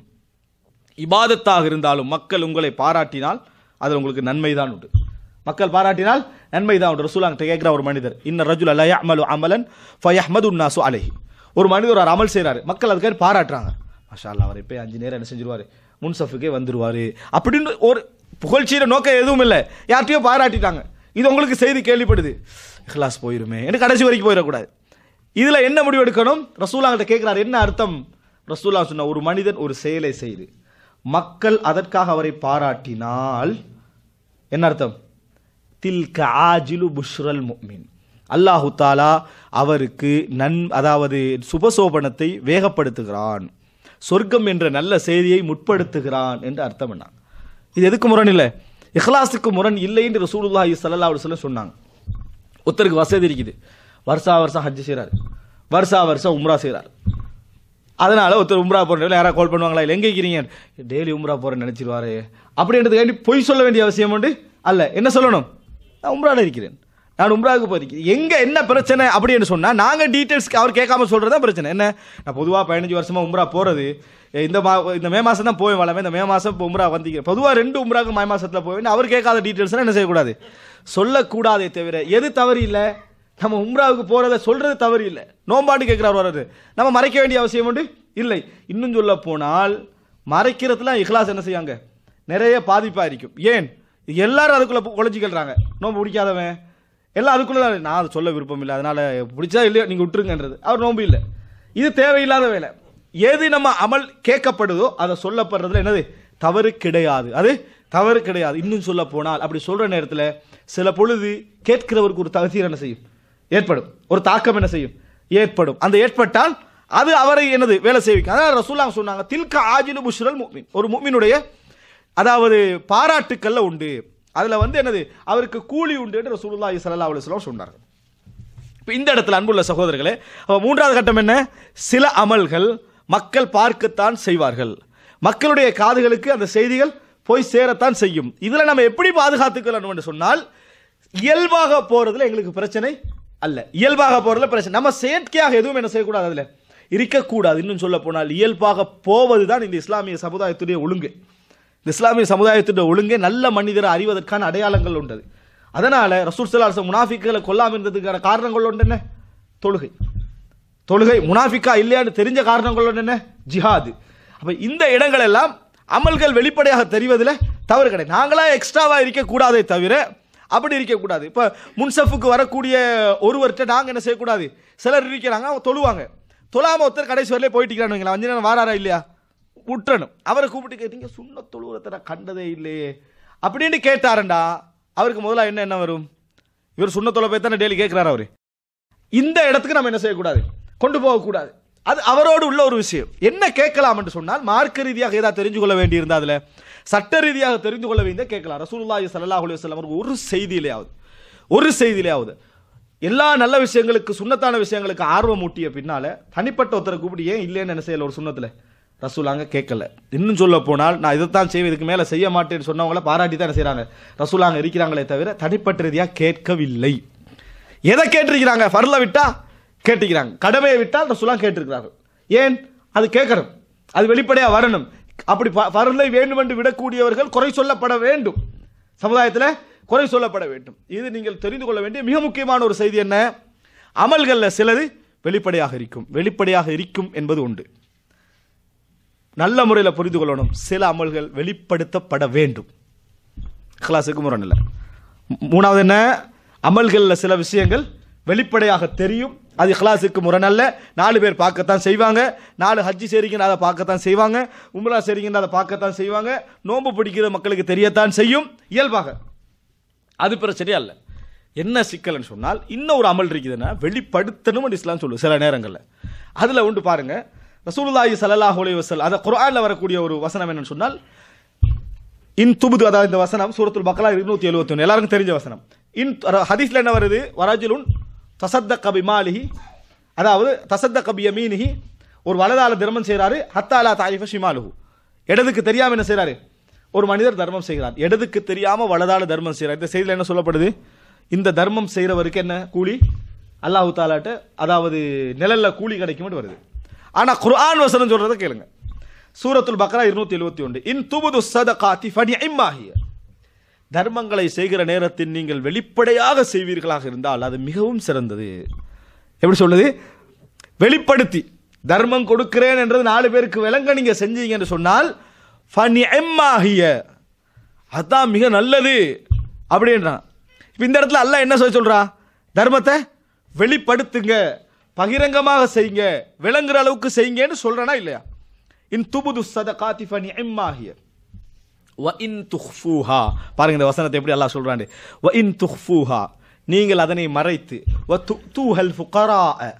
இபாதத்தாக இருந்தாலும் மக்கள் உங்களை பாராட்டினால் அது உங்களுக்கு நன்மை தான் உண்டு மக்கள் பாராட்டினால் நன்மை தான் உண்டு ரசூலாங்கிட்ட கேட்கிற ஒரு மனிதர் இன்ன ரஜுல் அல்ல அமலு அமலன் ஃபயஹ்மது உன்னாசு அலைஹி ஒரு மனிதர் ஒரு அமல் செய்றாரு மக்கள் அதுக்காக பாராட்டுறாங்க மாஷா அல்லாஹ் அவர் இப்போ அஞ்சு நேரம் என்ன செஞ்சிருவாரு முன்சஃபுக்கே வந்துருவாரு அப்படின்னு ஒரு புகழ்ச்சியில நோக்கம் எதுவும் இல்லை யார்கிட்டயோ பாராட்டிட்டாங்க இது உங்களுக்கு செய்தி கேள்விப்படுது இஹ்லாஸ் போயிருமே என்று கடைசி வரைக்கும் போயிடக்கூடாது இதுல என்ன முடிவு எடுக்கணும் ரசூலாங்கிட்ட கேட்கிறார் என்ன அர்த்தம் ரசூலா சொன்ன ஒரு மனிதன் ஒரு செயலை செய்து மக்கள் அதற்காக அவரை பாராட்டினால் என்ன அர்த்தம் தில்க ஆஜிலு புஷ்ரல் முக்மின் அல்லாஹு தாலா அவருக்கு நன் அதாவது சுபசோபனத்தை வேகப்படுத்துகிறான் சொர்க்கம் என்ற நல்ல செய்தியை முற்படுத்துகிறான் என்று அர்த்தம் என்ன இது எதுக்கு முரண் இல்லை இஹ்லாஸுக்கு முரண் இல்லை என்று ரசூலுல்லாஹி ஸல்லல்லாஹு அலைஹி வஸல்லம் சொன்னாங்க ஒருத்தருக்கு வசதி இருக்குது வருஷா வருஷம் ஹஜ் செய்கிறாரு வருஷா வருஷம் உம்ரா செய்கிறார் அதனால ஒருத்தர் உம்ரா போறேன் யாராவது கால் பண்ணுவாங்களா இல்லை எங்கே இருக்கிறீங்க டெய்லி உம்ரா போறேன்னு நினைச்சிருவாரு அப்படின்றதுக்காண்டி பொய் சொல்ல வேண்டிய அவசியம் உண்டு அல்ல என்ன சொல்லணும் நான் உம்ரால இருக்கிறேன் நான் உம்ராவுக்கு போயிருக்கேன் எங்க என்ன பிரச்சனை அப்படின்னு சொன்னா நாங்க டீடைல்ஸ்க்கு அவர் கேட்காம சொல்றது தான் பிரச்சனை என்ன நான் பொதுவா பதினஞ்சு வருஷமா உம்ரா போறது இந்த மா இந்த மே மாசம் தான் போய் வளமே இந்த மே மாசம் இப்போ உம்ரா வந்தீங்க பொதுவா ரெண்டு உம்ராக்கு மே மாசத்துல போவேன் அவர் கேட்காத டீடைல்ஸ் என்ன செய்யக்கூடாது சொல்லக்கூடாதே தவிர எது தவறு இல்லை நம்ம உம்ராவுக்கு போறத சொல்றது தவறு இல்லை நோம்பாண்டு கேட்கிறார் வர்றது நம்ம மறைக்க வேண்டிய அவசியம் உண்டு இல்லை இன்னும் சொல்ல போனால் மறைக்கிறதுல இஹ்லாஸ் என்ன செய்யாங்க நிறைய பாதிப்பா இருக்கும் ஏன் எல்லாரும் அதுக்குள்ள குழஞ்சிக்கிறாங்க நோம்பு பிடிக்காதவன் எல்லாம் அதுக்குள்ள நான் அதை சொல்ல விருப்பம் இல்லை அதனால பிடிச்சா இல்லையோ நீங்க விட்டுருங்கன்றது அவர் நோம்பு இல்லை இது தேவையில்லாத வேலை எது நம்ம அமல் கேட்கப்படுதோ அதை சொல்லப்படுறதுல என்னது தவறு கிடையாது அது தவறு கிடையாது இன்னும் சொல்ல போனால் அப்படி சொல்ற நேரத்தில் சில பொழுது கேட்கிறவருக்கு ஒரு தகுதியில் என்ன செய்யும் ஏற்படும் ஒரு தாக்கம் என்ன செய்யும் ஏற்படும் அந்த ஏற்பட்டால் அது அவரை என்னது வேலை செய்விக்கும் அதான் ரசூலாங்க சொன்னாங்க தில்க ஆஜிலு புஷ்ரல் முக்மின் ஒரு முக்மினுடைய அதாவது பாராட்டுக்கள்ல உண்டு அதுல வந்து என்னது அவருக்கு கூலி உண்டு என்று ரசூலுல்லாஹி ஸல்லல்லாஹு அலைஹி வஸல்லம் சொன்னார்கள் இப்போ இந்த இடத்துல அன்புள்ள சகோதரர்களே அப்ப மூன்றாவது கட்டம் என்ன சில அமல்கள் மக்கள் பார்க்கத்தான் செய்வார்கள் மக்களுடைய காதுகளுக்கு அந்த செய்திகள் போய் சேரத்தான் செய்யும் இதுல நம்ம எப்படி பாதுகாத்துக்கலாம் என்று சொன்னால் இயல்பாக போறதுல எங்களுக்கு பிரச்சனை அல்ல இயல்பாக போறதுல பிரச்சனை நம்ம செயற்கையாக எதுவும் என்ன செய்யக்கூடாது அதுல இருக்கக்கூடாது இன்னும் சொல்ல போனால் இயல்பாக போவது தான் இந்த இஸ்லாமிய சமுதாயத்துடைய ஒழுங்கு இந்த இஸ்லாமிய சமுதாயத்துடைய ஒழுங்கே நல்ல மனிதரை அறிவதற்கான அடையாளங்கள் உண்டது அதனால ரசூல் சலாச முனாஃபிக்களை கொல்லாம இருந்ததுக்கான காரணங்கள் உண்டு என்ன தொழுகை தொழுகை முனாஃபிக்கா இல்லையான்னு தெரிஞ்ச காரணங்கள் உண்டு என்ன ஜிஹாது அப்ப இந்த இடங்கள் எல்லாம் அமல்கள் வெளிப்படையாக தெரிவதில் தவறு கிடையாது நாங்களா எக்ஸ்ட்ராவா இருக்கக்கூடாதே தவிர அப்படி இருக்கக்கூடாது இப்போ முன்சஃபுக்கு வரக்கூடிய ஒருவர்கிட்ட நாங்கள் என்ன செய்யக்கூடாது சிலர் இருக்கிறாங்க அவங்க தொழுவாங்க தொழாம ஒருத்தர் கடைசி வரலே போயிட்டு இருக்கிறான்னு வைங்களேன் அஞ்சு நேரம் வாராரா இல்லையா விட்டுறணும் அவரை கூப்பிட்டு கேட்டீங்க சுண்ண தொழுவுறத்தை நான் கண்டதே இல்லையே அப்படின்னு கேட்டாரண்டா அவருக்கு முதல்ல என்ன என்ன வரும் இவர் சுண்ண தொலை போய் தானே டெய்லி கேட்கிறாரு அவரு இந்த இடத்துக்கு நம்ம என்ன செய்யக்கூடாது கொண்டு போகக்கூடாது அது அவரோடு உள்ள ஒரு விஷயம் என்ன கேட்கலாம் என்று சொன்னால் மார்க்க ரீதியாக ஏதாவது தெரிஞ்சு கொள்ள வேண்டியிருந்தா அதுல சட்ட ரீதியாக தெரிந்து கொள்ள வேண்டிய கேட்கலாம் ரசூலுல்லாஹி ஸல்லல்லாஹு அலைஹி வஸல்லம் அவர்கள் ஒரு செய்தியிலேயாவது ஒரு செய்தியிலேயாவது எல்லா நல்ல விஷயங்களுக்கு சுண்ணத்தான விஷயங்களுக்கு ஆர்வம் ஊட்டிய பின்னால தனிப்பட்ட ஒருத்தரை கூப்பிட்டு ஏன் இல்லைன்னு என்ன செய்யல ஒரு சுண்ணத்துல ரசூலாங்க கேட்கல இன்னும் சொல்ல போனால் நான் இதைத்தான் செய்வேன் இதுக்கு மேல செய்ய மாட்டேன்னு சொன்னவங்கள பாராட்டி தான் என்ன செய்றாங்க ரசூலாங்க இருக்கிறாங்களே தவிர தனிப்பட்ட ரீதியா கேட்கவில்லை எதை கேட்டிருக்கிறாங்க ஃபர்ல விட்டா கேட்டிருக்கிறாங்க கடமையை விட்டால் ரசூலா கேட்டிருக்கிறார்கள் ஏன் அது கேட்கணும் அது வெளிப்படையா வரணும் அப்படி ஃப- ஃபர்லை வேண்டும் என்று விடக்கூடியவர்கள் குறை சொல்லப்பட வேண்டும் சமுதாயத்தில் குறை சொல்லப்பட வேண்டும் இது நீங்கள் தெரிந்து கொள்ள வேண்டிய மிக முக்கியமான ஒரு செய்தி என்ன அமல்கள்ல சிலது வெளிப்படையாக இருக்கும் வெளிப்படையாக இருக்கும் என்பது உண்டு நல்ல முறையில் புரிந்து கொள்ளணும் சில அமல்கள் வெளிப்படுத்தப்பட வேண்டும் கிளாஸுக்கு முரண் இல்லை மூணாவது என்ன அமல்களில் சில விஷயங்கள் வெளிப்படையாக தெரியும் அது இஹ்லாஸுக்கு முரணல்ல நாலு பேர் பார்க்கத்தான் செய்வாங்க நாலு ஹஜ்ஜி செய்றீங்கன்னு அதை பார்க்கத்தான் செய்வாங்க உம்ரா செய்றீங்கன்னு அதை பார்க்கத்தான் செய்வாங்க நோன்பு பிடிக்கிற மக்களுக்கு தெரியத்தான் செய்யும் இயல்பாக அது பிரச்சனையே அல்ல என்ன சிக்கல்னு சொன்னால் இன்னும் ஒரு அமல் இருக்குதுன்னா வெளிப்படுத்தணும் இஸ்லாம் சொல்லு சில நேரங்களில் அதில் உண்டு பாருங்க ரசூலுல்லாஹி ஸல்லல்லாஹு அலைஹி வஸல்லம் அந்த குர்ஆனில் வரக்கூடிய ஒரு வசனம் என்னன்னு சொன்னால் இன் துபுது அதாவது இந்த வசனம் சூரத்துல் பக்ரா இருநூத்தி எழுபத்தி ஒன்று எல்லாருக்கும் தெரிஞ்ச வசனம் இன் ஹதீஸ்ல என்ன வருது வராஜிலுன் தசத்த கபி மாலிஹி அதாவது தசத்த கபி யமீனிஹி ஒரு வலதால தர்மம் செய்கிறாரு ஹத்தாலா தாயிஃப ஷிமாலுஹு இடதுக்கு தெரியாம என்ன செய்றாரு ஒரு மனிதர் தர்மம் செய்கிறார் இடதுக்கு தெரியாம வலதால தர்மம் செய்கிறார் இந்த செய்தியில் என்ன சொல்லப்படுது இந்த தர்மம் செய்கிறவருக்கு என்ன கூலி அல்லாஹு தாலாட்ட அதாவது நிழல்ல கூலி கிடைக்கும்னு வருது ஆனா குர்ஆன் வசனம் சொல்றதை கேளுங்க சூரத்துல் பக்ரா இருநூத்தி எழுபத்தி ஒன்று இன் துபுது சதகாத்தி ஃபனி இம்மாகிய தர்மங்களை செய்கிற நேரத்தில் நீங்கள் வெளிப்படையாக செய்வீர்களாக இருந்தால் அது மிகவும் சிறந்தது எப்படி சொல்லுது வெளிப்படுத்தி தர்மம் கொடுக்கிறேன் என்றது நாலு பேருக்கு விளங்க நீங்க செஞ்சீங்க என்று சொன்னால் ஃபனி இம்மாகிய அதான் மிக நல்லது அப்படின்றான் இப்போ இந்த இடத்துல அல்லாஹ் என்ன சொல்ல சொல்றா தர்மத்தை வெளிப்படுத்துங்க பகிரங்கமாக செய்யுங்க விளங்குற அளவுக்கு செய்யுங்கன்னு சொல்றனா இல்லையா இன் துபுது சதகாத்தி ஃபனி இம்மாகிய வ இன் துஹ்ஃபூஹா பாருங்க இந்த வசனத்தை எப்படி அல்லாஹ் சொல்றாண்டு வ இன் துஹ்ஃபூஹா நீங்கள் அதனை மறைத்து வ துஹல் ஃபுகரா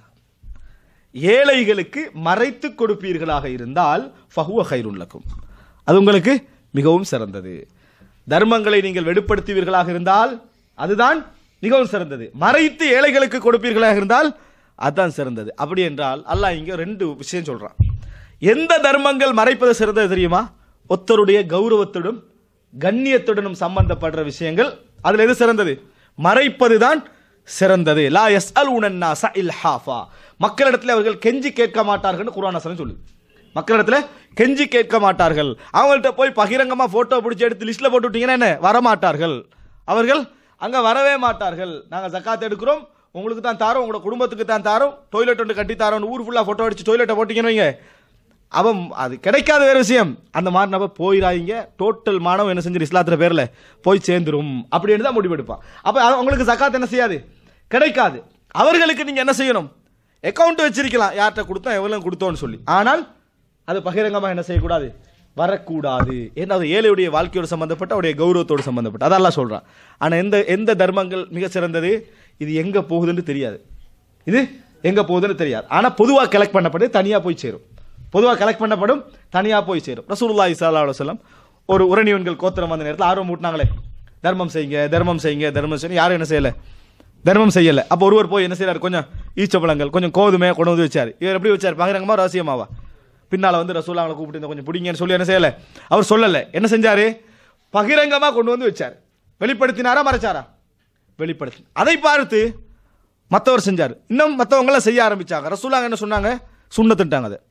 ஏழைகளுக்கு மறைத்து கொடுப்பீர்களாக இருந்தால் ஃபஹுவ ஹைருன் லக்கும் அது உங்களுக்கு மிகவும் சிறந்தது தர்மங்களை நீங்கள் வெளிப்படுத்துவீர்களாக இருந்தால் அதுதான் மிகவும் சிறந்தது மறைத்து ஏழைகளுக்கு கொடுப்பீர்களாக இருந்தால் அதுதான் சிறந்தது அப்படி என்றால் அல்லாஹ் இங்க ரெண்டு விஷயம் சொல்றான் எந்த தர்மங்கள் மறைப்பது சிறந்தது தெரியுமா ஒத்தருடைய கௌரவத்துடன் கண்ணியத்துடனும் சம்பந்தப்படுற விஷயங்கள் அதுல எது சிறந்தது மறைப்பதுதான் சிறந்தது லா எஸ் அல் உனன்னாசா இல்ஹாஃபா மக்களிடத்தில் அவர்கள் கெஞ்சி கேட்க மாட்டார்கள்னு குர்ஆன் வசனம் சொல்லுது மக்களிடத்துல கெஞ்சி கேட்க மாட்டார்கள் அவங்கள்ட்ட போய் பகிரங்கமா போட்டோ பிடிச்சி எடுத்து லிஸ்ட்ல போட்டு விட்டீங்கன்னா என்ன வரமாட்டார்கள் அவர்கள் அங்க வரவே மாட்டார்கள் நாங்க ஜக்காத் எடுக்கிறோம் உங்களுக்கு தான் தாரோம் உங்களோட குடும்பத்துக்கு தான் தாரோம் டொய்லெட் ஒன்று கட்டி தாரோம் ஊர் ஃபுல்லா போட்டோ அடிச்சு டொய்லெட்டை போட்டீங்கன்னு வைங்க அவன் அது கிடைக்காத வேற விஷயம் அந்த மாதிரி நம்ம போயிடாதீங்க டோட்டல் மாணவன் என்ன செஞ்சிரு இஸ்லாத்துல பேர்ல போய் சேர்ந்துரும் அப்படின்னு தான் முடிவெடுப்பான் அப்ப அது உங்களுக்கு ஜக்காத் என்ன செய்யாது கிடைக்காது அவர்களுக்கு நீங்க என்ன செய்யணும் அக்கவுண்ட் வச்சிருக்கலாம் யார்கிட்ட கொடுத்தோம் எவ்வளவு கொடுத்தோம்னு சொல்லி ஆனால் அது பகிரங்கமாக என்ன செய்யக்கூடாது வரக்கூடாது ஏன்னா அது ஏழையுடைய வாழ்க்கையோடு சம்பந்தப்பட்ட அவருடைய கௌரவத்தோடு சம்பந்தப்பட்ட அதெல்லாம் சொல்றான் ஆனா எந்த எந்த தர்மங்கள் மிக சிறந்தது இது எங்க போகுதுன்னு தெரியாது இது எங்க போகுதுன்னு தெரியாது ஆனா பொதுவாக கலெக்ட் பண்ணப்பட்டு தனியா போய் சேரும் பொதுவாக கலெக்ட் பண்ணப்படும் தனியா போய் சேரும் ரசூலுல்லாஹி ஸல்லல்லாஹு அலைஹி வஸல்லம் ஒரு உரணியன்கள் கோத்திரம் வந்த நேரத்தில் ஆர்வம் ஊட்டினாங்களே தர்மம் செய்யுங்க தர்மம் செய்யுங்க தர்மம் செய்யுங்க யாரும் என்ன செய்யல தர்மம் செய்யல அப்போ ஒருவர் போய் என்ன செய்யறாரு கொஞ்சம் ஈச்சப்பழங்கள் கொஞ்சம் கோதுமை கொண்டு வந்து வச்சாரு இவர் எப்படி வச்சார் பகிரங்கமா ரகசியமாவா பின்னால வந்து ரசூல் அவங்களை கூப்பிட்டு இந்த கொஞ்சம் பிடிங்கன்னு சொல்லி என்ன செய்யல அவர் சொல்லல என்ன செஞ்சாரு பகிரங்கமா கொண்டு வந்து வச்சார் வெளிப்படுத்தினாரா மறைச்சாரா வெளிப்படுத்தி அதை பார்த்து மற்றவர் செஞ்சார் இன்னும் மற்றவங்களாம் செய்ய ஆரம்பிச்சாங்க ரசூலாங்க என்ன சொன்னாங்க சுண்ணத்துட்டாங்க அதை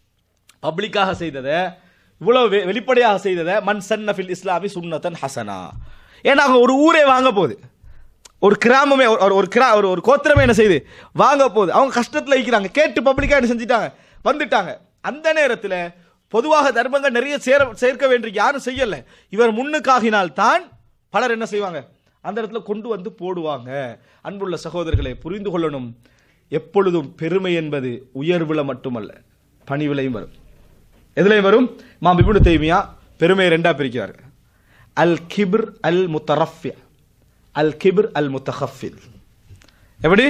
பப்ளிக்காக செய்ததை இவ்வளவு வெ- வெளிப்படையாக செய்ததை மன் சன்னஃபில் இஸ்லாமி சுன்னத்தன் ஹசனா ஏன்னா அவங்க ஒரு ஊரே வாங்க போகுது ஒரு கிராமமே ஒரு- ஒரு- ஒரு கிரா ஒரு ஒரு கோத்திரமே என்ன செய்யுது வாங்க போகுது அவங்க கஷ்டத்தில் இருக்கிறாங்க கேட்டு பப்ளிக்காக என்ன செஞ்சிட்டாங்க வந்துட்டாங்க அந்த நேரத்தில் பொதுவாக தர்மங்கள் நிறைய சேர சேர்க்க வேண்டிய யாரும் செய்யல இவர் முன்னுக்காகினால் தான் பலர் என்ன செய்வாங்க அந்த இடத்துல கொண்டு வந்து போடுவாங்க அன்புள்ள சகோதரர்களை புரிந்து கொள்ளணும் எப்பொழுதும் பெருமை என்பது உயர்வுல மட்டுமல்ல பணிவிலையும் வரும் எதுலையும் வரும் மாம் இப்னு தைமியா பெருமையை ரெண்டா பிரிக்கிறார் அல் கிபிர் அல் முத்தரஃபிய அல் கிபிர் அல் முத்தஹஃபில் எப்படி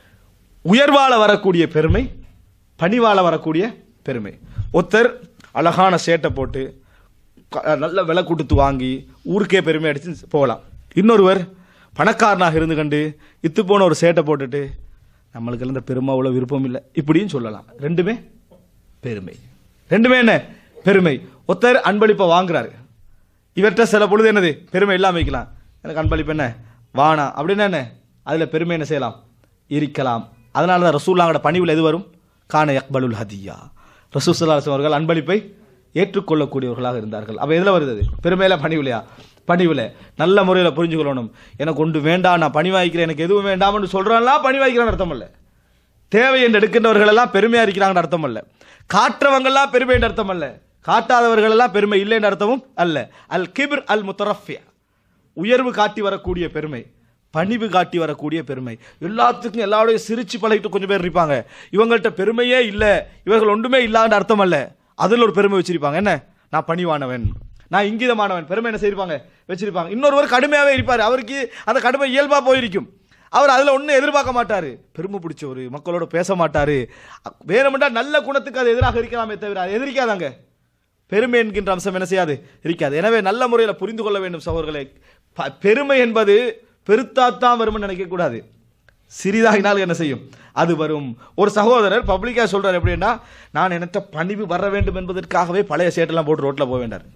உயர்வால வரக்கூடிய பெருமை பணிவால வரக்கூடிய பெருமை ஒருத்தர் அழகான சேட்டை போட்டு க- நல்ல விலை கொடுத்து வாங்கி ஊருக்கே பெருமை அடிச்சு போகலாம் இன்னொருவர் பணக்காரனாக இருந்து கண்டு இத்து போன ஒரு சேட்டை போட்டுட்டு நம்மளுக்கு இந்த பெருமை அவ்வளோ விருப்பம் இல்லை இப்படியும் சொல்லலாம் ரெண்டுமே பெருமை ரெண்டுமே என்ன பெருமை ஒருத்தர் அன்பளிப்பை வாங்குறாரு இவர்கிட்ட சில பொழுது என்னது பெருமை இல்லாம வைக்கலாம் எனக்கு அன்பளிப்பு என்ன வானா அப்படின்னா என்ன அதில் பெருமை என்ன செய்யலாம் இருக்கலாம் அதனால தான் ரசூல்லாங்கட பணிவில் எது வரும் கான யக்பலுல் ஹதியா ரசூசல்லாசம் அவர்கள் அன்பளிப்பை ஏற்றுக்கொள்ளக்கூடியவர்களாக இருந்தார்கள் அப்போ எதில் வருது அது? பெருமையில பணிவிலையா பணிவில் நல்ல முறையில் புரிஞ்சுக்கொள்ளணும் எனக்கு ஒன்று வேண்டாம் நான் பணி வாங்கிக்கிறேன் எனக்கு எதுவும் வேண்டாம்னு சொல்கிறான்லாம் பணி வாங்கிக்கிறான்னு அர்த்தம் இல்லை தேவை என்று எடுக்கின்றவர்கள் எல்லாம் பெருமையா இருக்கிறாங்கன்னு அர்த்தம் அல்ல காற்றவங்கெல்லாம் பெருமை என்று அர்த்தம் அல்ல காட்டாதவர்கள் எல்லாம் பெருமை இல்லை என்ற அர்த்தமும் அல்ல அல் கிபிர் அல் முத்தரஃபியா உயர்வு காட்டி வரக்கூடிய பெருமை பணிவு காட்டி வரக்கூடிய பெருமை எல்லாத்துக்கும் எல்லாரோடையும் சிரிச்சு பழகிட்டு கொஞ்சம் பேர் இருப்பாங்க இவங்கள்ட்ட பெருமையே இல்லை இவர்கள் ஒன்றுமே இல்லாத அர்த்தம் அல்ல அதில் ஒரு பெருமை வச்சிருப்பாங்க என்ன நான் பணிவானவன் நான் இங்கிதமானவன் பெருமை என்ன செய்திருப்பாங்க வச்சிருப்பாங்க இன்னொருவர் கடுமையாகவே இருப்பார் அவருக்கு அந்த கடுமை இயல்பாக போயிருக்கும் அவர் அதில் ஒன்றும் எதிர்பார்க்க மாட்டார் பெருமை பிடிச்சவர் மக்களோட பேச மாட்டார் வேணுமெண்டா நல்ல குணத்துக்கு அது எதிராக இருக்கலாமே தவிர அது எதிர்க்காதாங்க பெருமை என்கின்ற அம்சம் என்ன செய்யாது இருக்காது எனவே நல்ல முறையில் புரிந்து கொள்ள வேண்டும் சகோதரர்களே ப- பெருமை என்பது பெருத்தாத்தான் வரும்னு நினைக்கக்கூடாது சிறிதாகினால் என்ன செய்யும் அது வரும் ஒரு சகோதரர் பப்ளிக்காக சொல்றார் எப்படின்னா நான் எனக்கு பணிவு வர வேண்டும் என்பதற்காகவே பழைய சேட்டெல்லாம் போட்டு ரோட்டில் போக வேண்டார்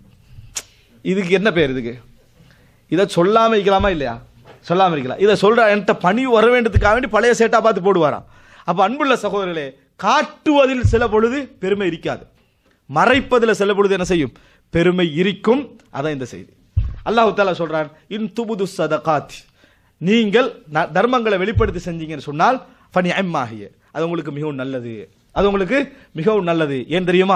இதுக்கு என்ன பேர் இதுக்கு இதை சொல்லாமல் இருக்கலாமா இல்லையா சொல்லாமல் இருக்கலாம் இதை சொல்ற என்கிட்ட பணிவு வர வேண்டதுக்காக வேண்டி பழைய சேட்டா பார்த்து போடுவாராம் அப்போ அன்புள்ள சகோதரர்களே காட்டுவதில் சில பொழுது பெருமை இருக்காது மறைப்பதில் சில பொழுது என்ன செய்யும் பெருமை இருக்கும் அதான் இந்த செய்தி அல்லாஹ் தாலா சொல்றான் இன் துபுது சதகாத் நீங்கள் ந- தர்மங்களை வெளிப்படுத்தி செஞ்சீங்கன்னு சொன்னால் ஃபனி அம்மாகிய அது உங்களுக்கு மிகவும் நல்லது அது உங்களுக்கு மிகவும் நல்லது ஏன் தெரியுமா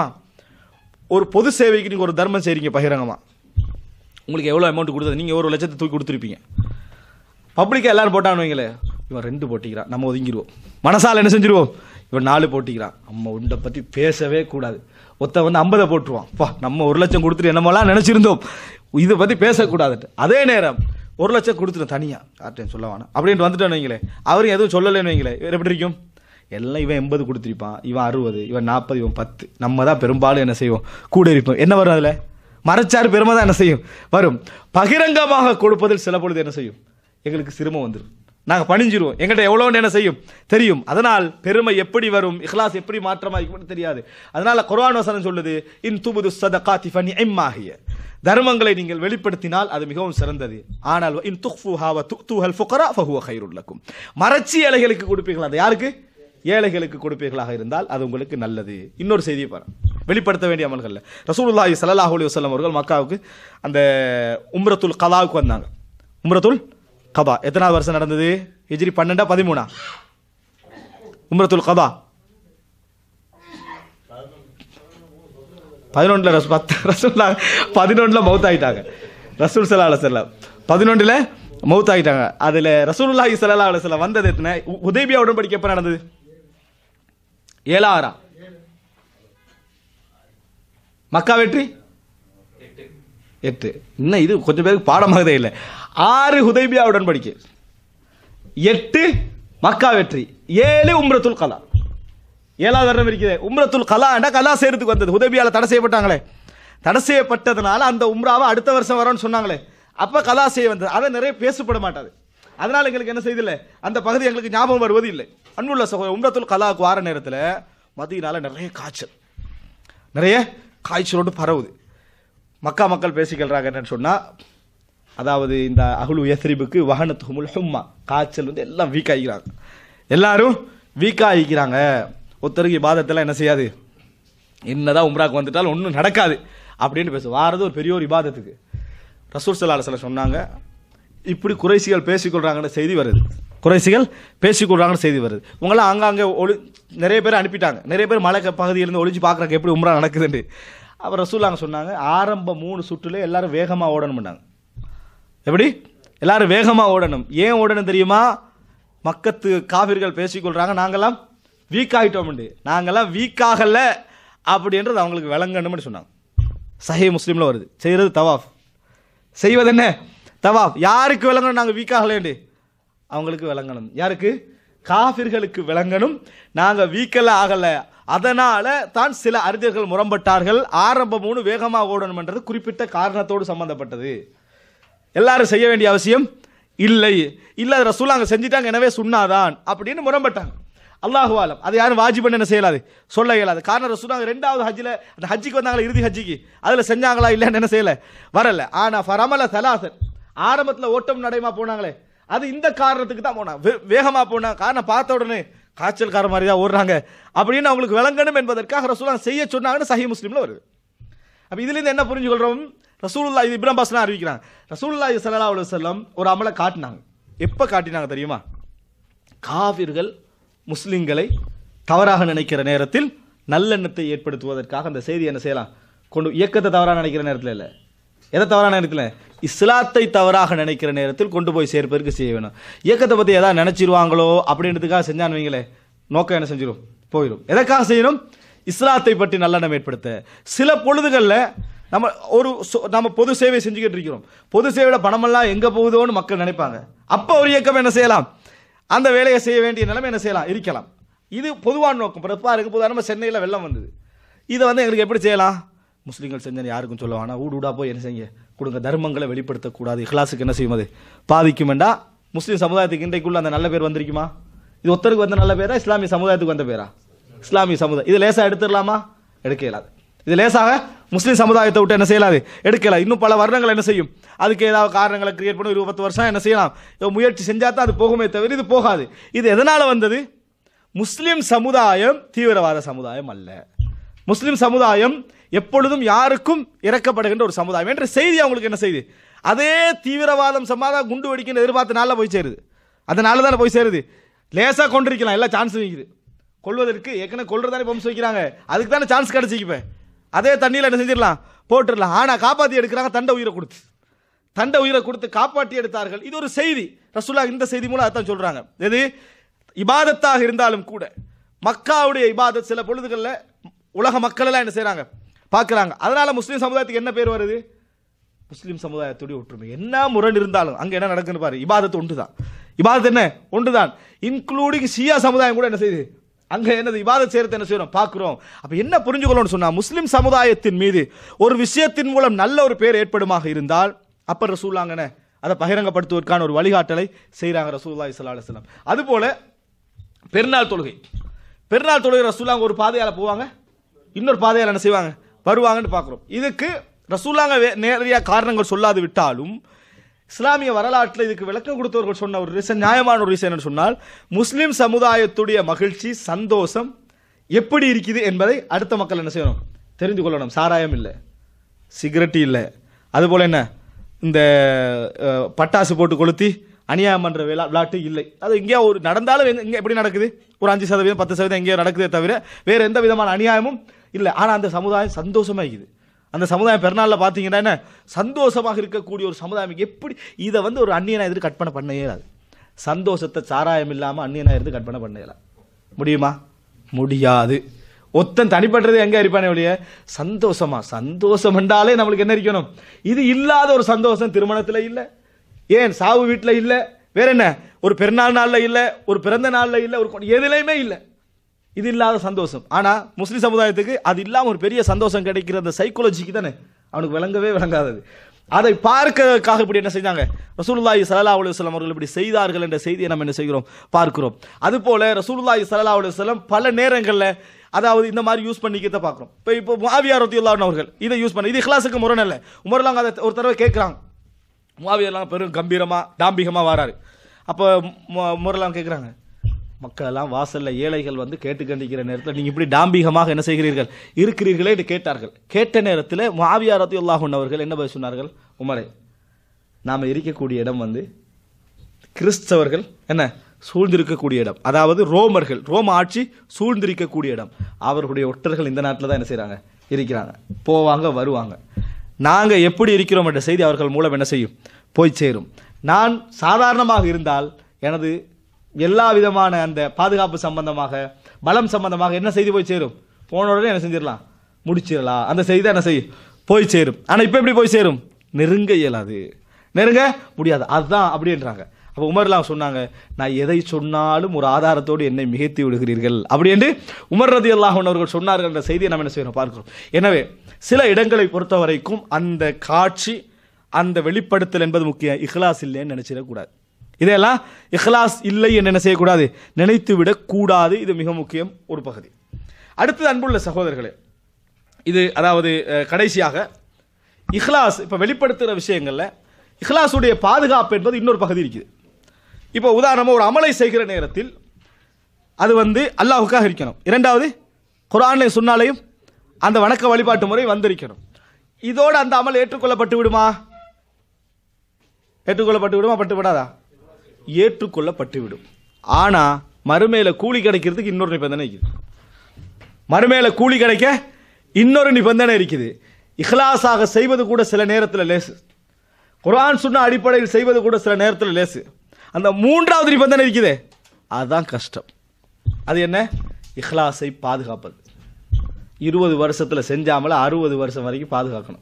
ஒரு பொது சேவைக்கு நீங்க ஒரு தர்மம் செய்றீங்க பகிரங்கமா உங்களுக்கு எவ்வளோ அமௌண்ட் கொடுத்தது நீங்கள் ஒரு லட்சத்தை தூக்கி கொடுத்துருப்பீங்க பப்ளிக்காக எல்லாரும் போட்டான்னு வைங்களேன் இவன் ரெண்டு போட்டிக்கிறான் நம்ம ஒதுங்கிடுவோம் மனசால என்ன செஞ்சிருவோம் இவன் நாலு போட்டிக்கிறான் நம்ம உண்டை பற்றி பேசவே கூடாது ஒருத்தன் வந்து ஐம்பதை போட்டுருவான் பா நம்ம ஒரு லட்சம் கொடுத்துட்டு என்னமோலாம் நினச்சிருந்தோம் இதை பற்றி பேசக்கூடாதுட்டு அதே நேரம் ஒரு லட்சம் கொடுத்துட்டு தனியாக யார்ட்டையும் சொல்ல வேணாம் அப்படின்ட்டு வந்துட்டேன்னு வைங்களேன் அவரும் எதுவும் சொல்லலைன்னு வைங்களேன் இவர் எப்படி இருக்கும் எல்லாம் இவன் எண்பது கொடுத்துருப்பான் இவன் அறுபது இவன் நாற்பது இவன் பத்து நம்ம தான் பெரும்பாலும் என்ன செய்வோம் கூட இருப்போம் என்ன வரும் அதில் மறைச்சார் பெருமை தான் என்ன செய்யும் வரும் பகிரங்கமாக கொடுப்பதில் சில பொழுது என்ன செய்யும் எங்களுக்கு சிரமம் வந்துடும் நாங்கள் பணிஞ்சிருவோம் எங்கள்கிட்ட எவ்வளோன்னு என்ன செய்யும் தெரியும் அதனால் பெருமை எப்படி வரும் இஹ்லாஸ் எப்படி மாற்றமா இருக்கும்னு தெரியாது அதனால குர்ஆன் வசனம் சொல்லுது இன் துபுது சதகாத்தி ஃபனி இம்மாகிய தர்மங்களை நீங்கள் வெளிப்படுத்தினால் அது மிகவும் சிறந்தது ஆனால் இன் துக்ஃபுஹா வ துக்துஹல் ஃபுகரா ஃபஹுவ கைருல் லக்கும் மறைச்சி ஏழைகளுக்கு கொடுப்பீர்கள் அது யாருக்கு ஏழைகளுக்கு கொடுப்பீர்களாக இருந்தால் அது உங்களுக்கு நல்லது இன்னொரு செய்தியை பாருங்க வெளிப்படுத்த வேண்டிய அமல்கள்ல ரசூலுல்லாஹி ஸல்லல்லாஹு அலைஹி வஸல்லம் அவர்கள் மக்காவுக்கு அந்த உம்ரத்துல் கலாவுக்கு வந்தாங்க உம்ரத்துல் கபா எத்தனாவது வருஷம் நடந்தது ஹிஜ்ரி பன்னெண்டா பதிமூணா உம்ரத்துல் கபா பதினொன்றில் ரஸ் பத்து ரசூல்லா பதினொன்றில் மவுத் ஆகிட்டாங்க ரசூல் சல்லா அலுவலம் பதினொன்றில் மவுத் ஆகிட்டாங்க அதில் ரசூலுல்லாஹி ஸல்லல்லாஹு அலைஹி வஸல்லம் வந்தது எத்தனை உ- உதைபியா உடன்படிக்கை எப்போ நடந்தது ஏழாயிரம் மக்கா வெற்றி எட்டு இன்னும் இது கொஞ்சம் பேருக்கு பாடமாகதே இல்லை ஆறு ஹுதைபியா உடன்படிக்கை எட்டு மக்கா வெற்றி ஏழு உம்ரத்துல் கலா ஏழாவது வருடம் இருக்குது உம்ரத்துல் கலாண்டா கலா செய்யறதுக்கு வந்தது ஹுதைபியால தடை செய்யப்பட்டாங்களே தடை செய்யப்பட்டதுனால அந்த உம்ராவை அடுத்த வருஷம் வரும்னு சொன்னாங்களே அப்ப கலா செய்ய வந்தது அதை நிறைய பேசப்பட மாட்டாது அதனால எங்களுக்கு என்ன செய்தில்லை அந்த பகுதி எங்களுக்கு ஞாபகம் வருவது இல்லை அன்புள்ள சகோதரர் உம்ரத்துல் கலாவுக்கு வார நேரத்தில் மதியனால நிறைய காய்ச்சல் நிறைய காய்ச்சலோடு பரவுது மக்கா மக்கள் பேசிக்கிறாங்க என்னன்னு சொன்னா அதாவது இந்த அகுலு யஸ்ரிபுக்கு வஹனத்துஹுமுல் ஹும்மா காய்ச்சல் வந்து எல்லாம் வீக் ஆகிக்கிறாங்க எல்லாரும் வீக் ஆகிக்கிறாங்க ஒருத்தருக்கு இபாதத்தெல்லாம் என்ன செய்யாது என்னதான் உம்ராக்கு வந்துட்டாலும் ஒன்றும் நடக்காது அப்படின்னு பேசு வாரது ஒரு பெரிய ஒரு இபாதத்துக்கு ரசூல் சல்லா அலுவலம் சொன்னாங்க இப்படி குறைசிகள் பேசிக்கொள்றாங்கன்னு செய்தி வருது குறைசிகள் பேசிக்கொள்றாங்கன்னு செய்தி வருது உங்களாம் ஆங்காங்கே ஒளி நிறைய பேர் அனுப்பிட்டாங்க நிறைய பேர் மலை பகுதியிலேருந்து ஒளிஞ்சு பார்க்குறாங்க எப்படி உம்ரா நடக்குதுன்னு அப்புறம் ரசூலாங்க சொன்னாங்க ஆரம்ப மூணு சுற்றுல எல்லாரும் வேகமாக ஓடணும்னாங்க எப்படி எல்லாரும் வேகமாக ஓடணும் ஏன் ஓடணும் தெரியுமா மக்கத்து காவிர்கள் பேசிக்கொள்றாங்க நாங்கெல்லாம் வீக் ஆகிட்டோம்ண்டு நாங்கெல்லாம் வீக் ஆகல அப்படின்றது அவங்களுக்கு விளங்கணும்னு சொன்னாங்க சஹி முஸ்லீமில் வருது செய்கிறது தவாஃப் செய்வது என்ன தவாஃப் யாருக்கு விளங்கணும் நாங்கள் வீக் ஆகலேண்டு அவங்களுக்கு விளங்கணும் யாருக்கு காஃபிர்களுக்கு விளங்கணும் நாங்கள் வீக்கெல்லாம் ஆகலை அதனால தான் சில அறிஞர்கள் முரம்பட்டார்கள் ஆரம்ப மூணு வேகமாக ஓடணும்ன்றது குறிப்பிட்ட காரணத்தோடு சம்பந்தப்பட்டது எல்லாரும் செய்ய வேண்டிய அவசியம் இல்லை இல்ல அது ரசூல் அங்க செஞ்சிட்டாங்க எனவே சுண்ணாதான் அப்படின்னு முரம்பட்டாங்க அல்லாஹு ஆலம் அது யாரும் வாஜிப் என்ன செய்யலாது சொல்ல இயலாது காரணம் ரசூலாங்க ரெண்டாவது ஹஜ்ஜில் அந்த ஹஜ்ஜிக்கு வந்தாங்களா இறுதி ஹஜ்ஜிக்கு அதுல செஞ்சாங்களா இல்லைன்னு என்ன செய்யல வரல ஆனா ஃபரமல சலாசன் ஆரம்பத்துல ஓட்டம் நடைமா போனாங்களே அது இந்த காரணத்துக்கு தான் போனாங்க வே- வேகமா போனாங்க காரணம் பார்த்த உடனே காய்ச்சல்கார மாதிரி தான் ஓடுறாங்க அப்படின்னு அவங்களுக்கு விளங்கணும் என்பதற்காக ரசூலாங்க செய்ய சொன்னாங்கன்னு சஹி முஸ்லீம்ல வருது அப்ப இதுல இருந்து என்ன புரிஞ்சுக்கொள்றோம் ரசூலுல்லா இது இப்ராம் பாஸ்லாம் அறிவிக்கிறாங்க ரசூலுல்லாஹி ஸல்லல்லாஹு அலைஹி வஸல்லம் ஒரு அமலை காட்டினாங்க எப்ப காட்டினாங்க தெரியுமா காவிர்கள் முஸ்லிம்களை தவறாக நினைக்கிற நேரத்தில் நல்லெண்ணத்தை ஏற்படுத்துவதற்காக அந்த செய்தி என்ன செய்யலாம் கொண்டு இயக்கத்தை தவறாக நினைக்கிற நேரத்தில் இல்லை எதை தவறான நேரத்தில் இஸ்லாத்தை தவறாக நினைக்கிற நேரத்தில் கொண்டு போய் சேர்ப்பதற்கு செய்ய வேணும் இயக்கத்தை பற்றி எதாவது நினைச்சிருவாங்களோ அப்படின்றதுக்காக செஞ்சான்னு வைங்களே நோக்கம் என்ன செஞ்சிடும் போயிடும் எதற்காக செய்யணும் இஸ்லாத்தை பற்றி நல்லெண்ணம் ஏற்படுத்த சில பொழுதுகளில் நம்ம ஒரு சொ- நம்ம பொது சேவை செஞ்சுக்கிட்டு இருக்கிறோம் பொது சேவையோட பணமெல்லாம் எங்கே போகுதோன்னு மக்கள் நினைப்பாங்க அப்போ ஒரு இயக்கம் என்ன செய்யலாம் அந்த வேலையை செய்ய வேண்டிய நிலைமை என்ன செய்யலாம் இருக்கலாம் இது பொதுவான நோக்கம் இப்போ பாருங்க பொதுவாக நம்ம சென்னையில் வெள்ளம் வந்தது இதை வந்து எங்களுக்கு எப்படி செய்யலாம் முஸ்லீம்கள் செஞ்சேன்னு யாருக்கும் சொல்ல வேணாம் ஊடு ஊடா போய் என்ன செய்ய கொடுங்க தர்மங்களை வெளிப்படுத்தக்கூடாது இஹ்லாஸுக்கு என்ன செய்யும் அது பாதிக்கும் வேண்டா முஸ்லீம் சமுதாயத்துக்கு இன்றைக்குள்ள அந்த நல்ல பேர் வந்திருக்குமா இது ஒருத்தருக்கு வந்த நல்ல பேரா இஸ்லாமிய சமுதாயத்துக்கு வந்த பேரா இஸ்லாமிய சமுதாயம் இது லேசா எடுத்துடலாமா எடுக்க இயலாது இது லேசாக முஸ்லீம் சமுதாயத்தை விட்டு என்ன செய்யலாது எடுக்கலாம் இன்னும் பல வருடங்கள் என்ன செய்யும் அதுக்கு ஏதாவது காரணங்களை கிரியேட் பண்ணி இருபது பத்து வருஷம் என்ன செய்யலாம் இவன் முயற்சி செஞ்சா தான் அது போகுமே தவிர இது போகாது இது எதனால வந்தது முஸ்லிம் சமுதாயம் தீவிரவாத சமுதாயம் அல்ல முஸ்லிம் சமுதாயம் எப்பொழுதும் யாருக்கும் இறக்கப்படுகின்ற ஒரு சமுதாயம் என்ற செய்தி அவங்களுக்கு என்ன செய்யுது அதே தீவிரவாதம் சமாதம் குண்டு வெடிக்கணும் எதிர்பார்த்த நாளில் போய் சேருது அதனால தானே போய் சேருது லேசா கொண்டிருக்கலாம் எல்லாம் சான்ஸ் வைக்குது கொள்வதற்கு ஏற்கனவே கொள்றதானே பம்ஸ் வைக்கிறாங்க அதுக்கு தானே சான்ஸ் கிடைச்சிக்குப்பேன் அதே தண்ணியில் என்ன செஞ்சிடலாம் போட்டுடலாம் ஆனால் காப்பாற்றி எடுக்கிறாங்க தண்டை உயிரை கொடுத்து தண்டை உயிரை கொடுத்து காப்பாற்றி எடுத்தார்கள் இது ஒரு செய்தி ரசூலா இந்த செய்தி மூலம் அதான் சொல்றாங்க எது இபாதத்தாக இருந்தாலும் கூட மக்காவுடைய இபாதத் சில பொழுதுகளில் உலக மக்கள் எல்லாம் என்ன செய்றாங்க பார்க்கறாங்க அதனால முஸ்லீம் சமுதாயத்துக்கு என்ன பேர் வருது முஸ்லீம் சமுதாயத்துடைய ஒற்றுமை என்ன முரண் இருந்தாலும் அங்க என்ன நடக்குன்னு பாரு இபாதத் ஒன்றுதான் இபாதத் என்ன ஒன்றுதான் இன்க்ளூடிங் ஷியா சமுதாயம் கூட என்ன செய்யுது அங்க என்னது இபாதத் செய்யறது என்ன செய்யறோம் பார்க்கிறோம் அப்ப என்ன புரிஞ்சுக்கணும்னு சொன்னா முஸ்லிம் சமுதாயத்தின் மீது ஒரு விஷயத்தின் மூலம் நல்ல ஒரு பேர் ஏற்படுமாக இருந்தால் அப்ப ரசூலாங்கன அதை பகிரங்கப்படுத்துவதற்கான ஒரு வழிகாட்டலை செய்றாங்க ரசூலுல்லாஹி ஸல்லல்லாஹு அலைஹி வஸல்லம் அதுபோல பெருநாள் தொழுகை பெருநாள் தொழுகை ரசூலாங்க ஒரு பாதையால போவாங்க இன்னொரு பாதையால என்ன செய்வாங்க வருவாங்கன்னு பார்க்குறோம் இதுக்கு ரசூலாங்க வே- நேரடியா காரணங்கள் சொல்லாது விட்டாலும் இஸ்லாமிய வரலாற்றில் இதுக்கு விளக்கம் கொடுத்தவர்கள் சொன்ன ஒரு ரீசன் நியாயமான ஒரு ரீசன் என்று சொன்னால் முஸ்லிம் சமுதாயத்துடைய மகிழ்ச்சி சந்தோஷம் எப்படி இருக்குது என்பதை அடுத்த மக்கள் என்ன செய்யணும் தெரிந்து கொள்ளணும் சாராயம் இல்லை சிகரெட் இல்லை அதுபோல் என்ன இந்த அஹ், பட்டாசு போட்டு கொளுத்தி அநியாயம் பண்ற விளா விளையாட்டு இல்லை அது எங்கேயா ஒரு நடந்தாலும் எங்க- இங்க எப்படி நடக்குது ஒரு அஞ்சு சதவீதம் பத்து சதவீதம் எங்கேயோ நடக்குதே தவிர வேற எந்த விதமான அநியாயமும் இல்லை ஆனா அந்த சமுதாயம் சந்தோஷமா இருக்குது அந்த சமுதாயம் பெருநாளில் பார்த்தீங்கன்னா என்ன சந்தோஷமாக இருக்கக்கூடிய ஒரு சமுதாயம் எப்படி இதை வந்து ஒரு அந்நியனா எதிர்த்து கற்பனை பண்ண இயலாது சந்தோஷத்தை சாராயம் இல்லாம அந்நியனா இருந்து கற்பனை பண்ண இயலாது முடியுமா முடியாது ஒத்தன் தனிப்பட்டது எங்க இருப்பானே ஒழிய சந்தோஷமா சந்தோஷம் என்றாலே நம்மளுக்கு என்ன இருக்கணும் இது இல்லாத ஒரு சந்தோஷம் திருமணத்துல இல்ல ஏன் சாவு வீட்டுல இல்ல வேற என்ன ஒரு பெருநாள் நாள்ல இல்ல ஒரு பிறந்த நாள்ல இல்ல ஒரு கொ- எதுலையுமே இல்ல இது இல்லாத சந்தோஷம் ஆனா முஸ்லிம் சமுதாயத்துக்கு அது இல்லாம ஒரு பெரிய சந்தோஷம் கிடைக்கிற அந்த சைக்காலஜிக்கு தானே அவனுக்கு விளங்கவே விளங்காதது அதை பார்க்கறதுக்காக இப்படி என்ன செஞ்சாங்க ரசூலுல்லாஹி ஸல்லல்லாஹு அலைஹி வஸல்லம் அவர்கள் இப்படி செய்தார்கள் என்ற செய்தியை நம்ம என்ன செய்கிறோம் பார்க்கிறோம் அதுபோல ரசூலுல்லாஹி ஸல்லல்லாஹு அலைஹி வஸல்லம் பல நேரங்கள்ல அதாவது இந்த மாதிரி யூஸ் பண்ணிக்கிறத பார்க்குறோம் இப்போ இப்போ முஆவியா ரத்தியுல்லாஹு அவர்கள் இதை யூஸ் பண்ணி இது இஹ்லாஸுக்கு முரண் இல்லை உமர்லாங்க அதை ஒரு தடவை கேட்குறாங்க முஆவியெல்லாம் பெரும் கம்பீரமா தாம்பிகமா வராரு அப்போ முரலாம் கேட்குறாங்க மக்கள் எல்லாம் வாசல்ல ஏழைகள் வந்து கேட்டு கண்டிக்கிற நேரத்தில் நீங்க இப்படி டாம்பிகமாக என்ன செய்கிறீர்கள் இருக்கிறீர்களே என்று கேட்டார்கள் கேட்ட நேரத்தில் மாவியா ரத்தியுல்லாஹ் அவர்கள் என்ன பதில் சொன்னார்கள் உமரே நாம இருக்கக்கூடிய இடம் வந்து கிறிஸ்தவர்கள் என்ன சூழ்ந்திருக்கக்கூடிய இடம் அதாவது ரோமர்கள் ரோம ஆட்சி சூழ்ந்திருக்கக்கூடிய இடம் அவர்களுடைய ஒற்றர்கள் இந்த நாட்டில் தான் என்ன செய்றாங்க இருக்கிறாங்க போவாங்க வருவாங்க நாங்க எப்படி இருக்கிறோம் என்ற செய்தி அவர்கள் மூலம் என்ன செய்யும் போய் சேரும் நான் சாதாரணமாக இருந்தால் எனது எல்லா விதமான அந்த பாதுகாப்பு சம்பந்தமாக பலம் சம்பந்தமாக என்ன செய்தி போய் சேரும் போன உடனே என்ன செஞ்சிடலாம் முடிச்சிடலாம் அந்த செய்தி தான் என்ன செய்யும் போய் சேரும் ஆனா இப்போ எப்படி போய் சேரும் நெருங்க இயலாது நெருங்க முடியாது அதுதான் அப்படின்றாங்க அப்போ உமர்லாம் சொன்னாங்க நான் எதை சொன்னாலும் ஒரு ஆதாரத்தோடு என்னை மிகைத்து விடுகிறீர்கள் அப்படி என்று உமர் ரதி அல்லாஹன் அவர்கள் சொன்னார்கள் என்ற செய்தியை நம்ம என்ன செய்யணும் பார்க்கிறோம் எனவே சில இடங்களை பொறுத்த வரைக்கும் அந்த காட்சி அந்த வெளிப்படுத்தல் என்பது முக்கியம் இஹ்லாஸ் இல்லைன்னு நினைச்சிடக்கூடாது இதெல்லாம் இஹ்லாஸ் இல்லை என்று என்ன செய்யக்கூடாது நினைத்து விடக்கூடாது இது மிக முக்கியம் ஒரு பகுதி அடுத்தது அன்புள்ள சகோதரர்களே இது அதாவது அஹ், கடைசியாக இஹ்லாஸ் இப்போ வெளிப்படுத்துகிற விஷயங்களில் இஹ்லாஸுடைய பாதுகாப்பு என்பது இன்னொரு பகுதி இருக்குது இப்போ உதாரணமாக ஒரு அமலை செய்கிற நேரத்தில் அது வந்து அல்லாஹுக்காக இருக்கணும் இரண்டாவது குரான்லையும் சொன்னாலையும் அந்த வணக்க வழிபாட்டு முறை வந்திருக்கணும் இதோடு அந்த அமல் ஏற்றுக்கொள்ளப்பட்டு விடுமா ஏற்றுக்கொள்ளப்பட்டு விடுமா பட்டு விடாதா ஏற்றுக்கொள்ளப்பட்டு விடும் ஆனா மறுமையில கூலி கிடைக்கிறதுக்கு இன்னொரு நிபந்தனை இருக்குது மறுமையில கூலி கிடைக்க இன்னொரு நிபந்தனை இருக்குது இஹ்லாஸாக செய்வது கூட சில நேரத்தில் லேசு குர்ஆன் சொன்ன அடிப்படையில் செய்வது கூட சில நேரத்தில் லேசு அந்த மூன்றாவது நிபந்தனை இருக்குதே அதுதான் கஷ்டம் அது என்ன இஹ்லாஸை பாதுகாப்பது இருபது வருஷத்துல செஞ்சாமல அறுபது வருஷம் வரைக்கும் பாதுகாக்கணும்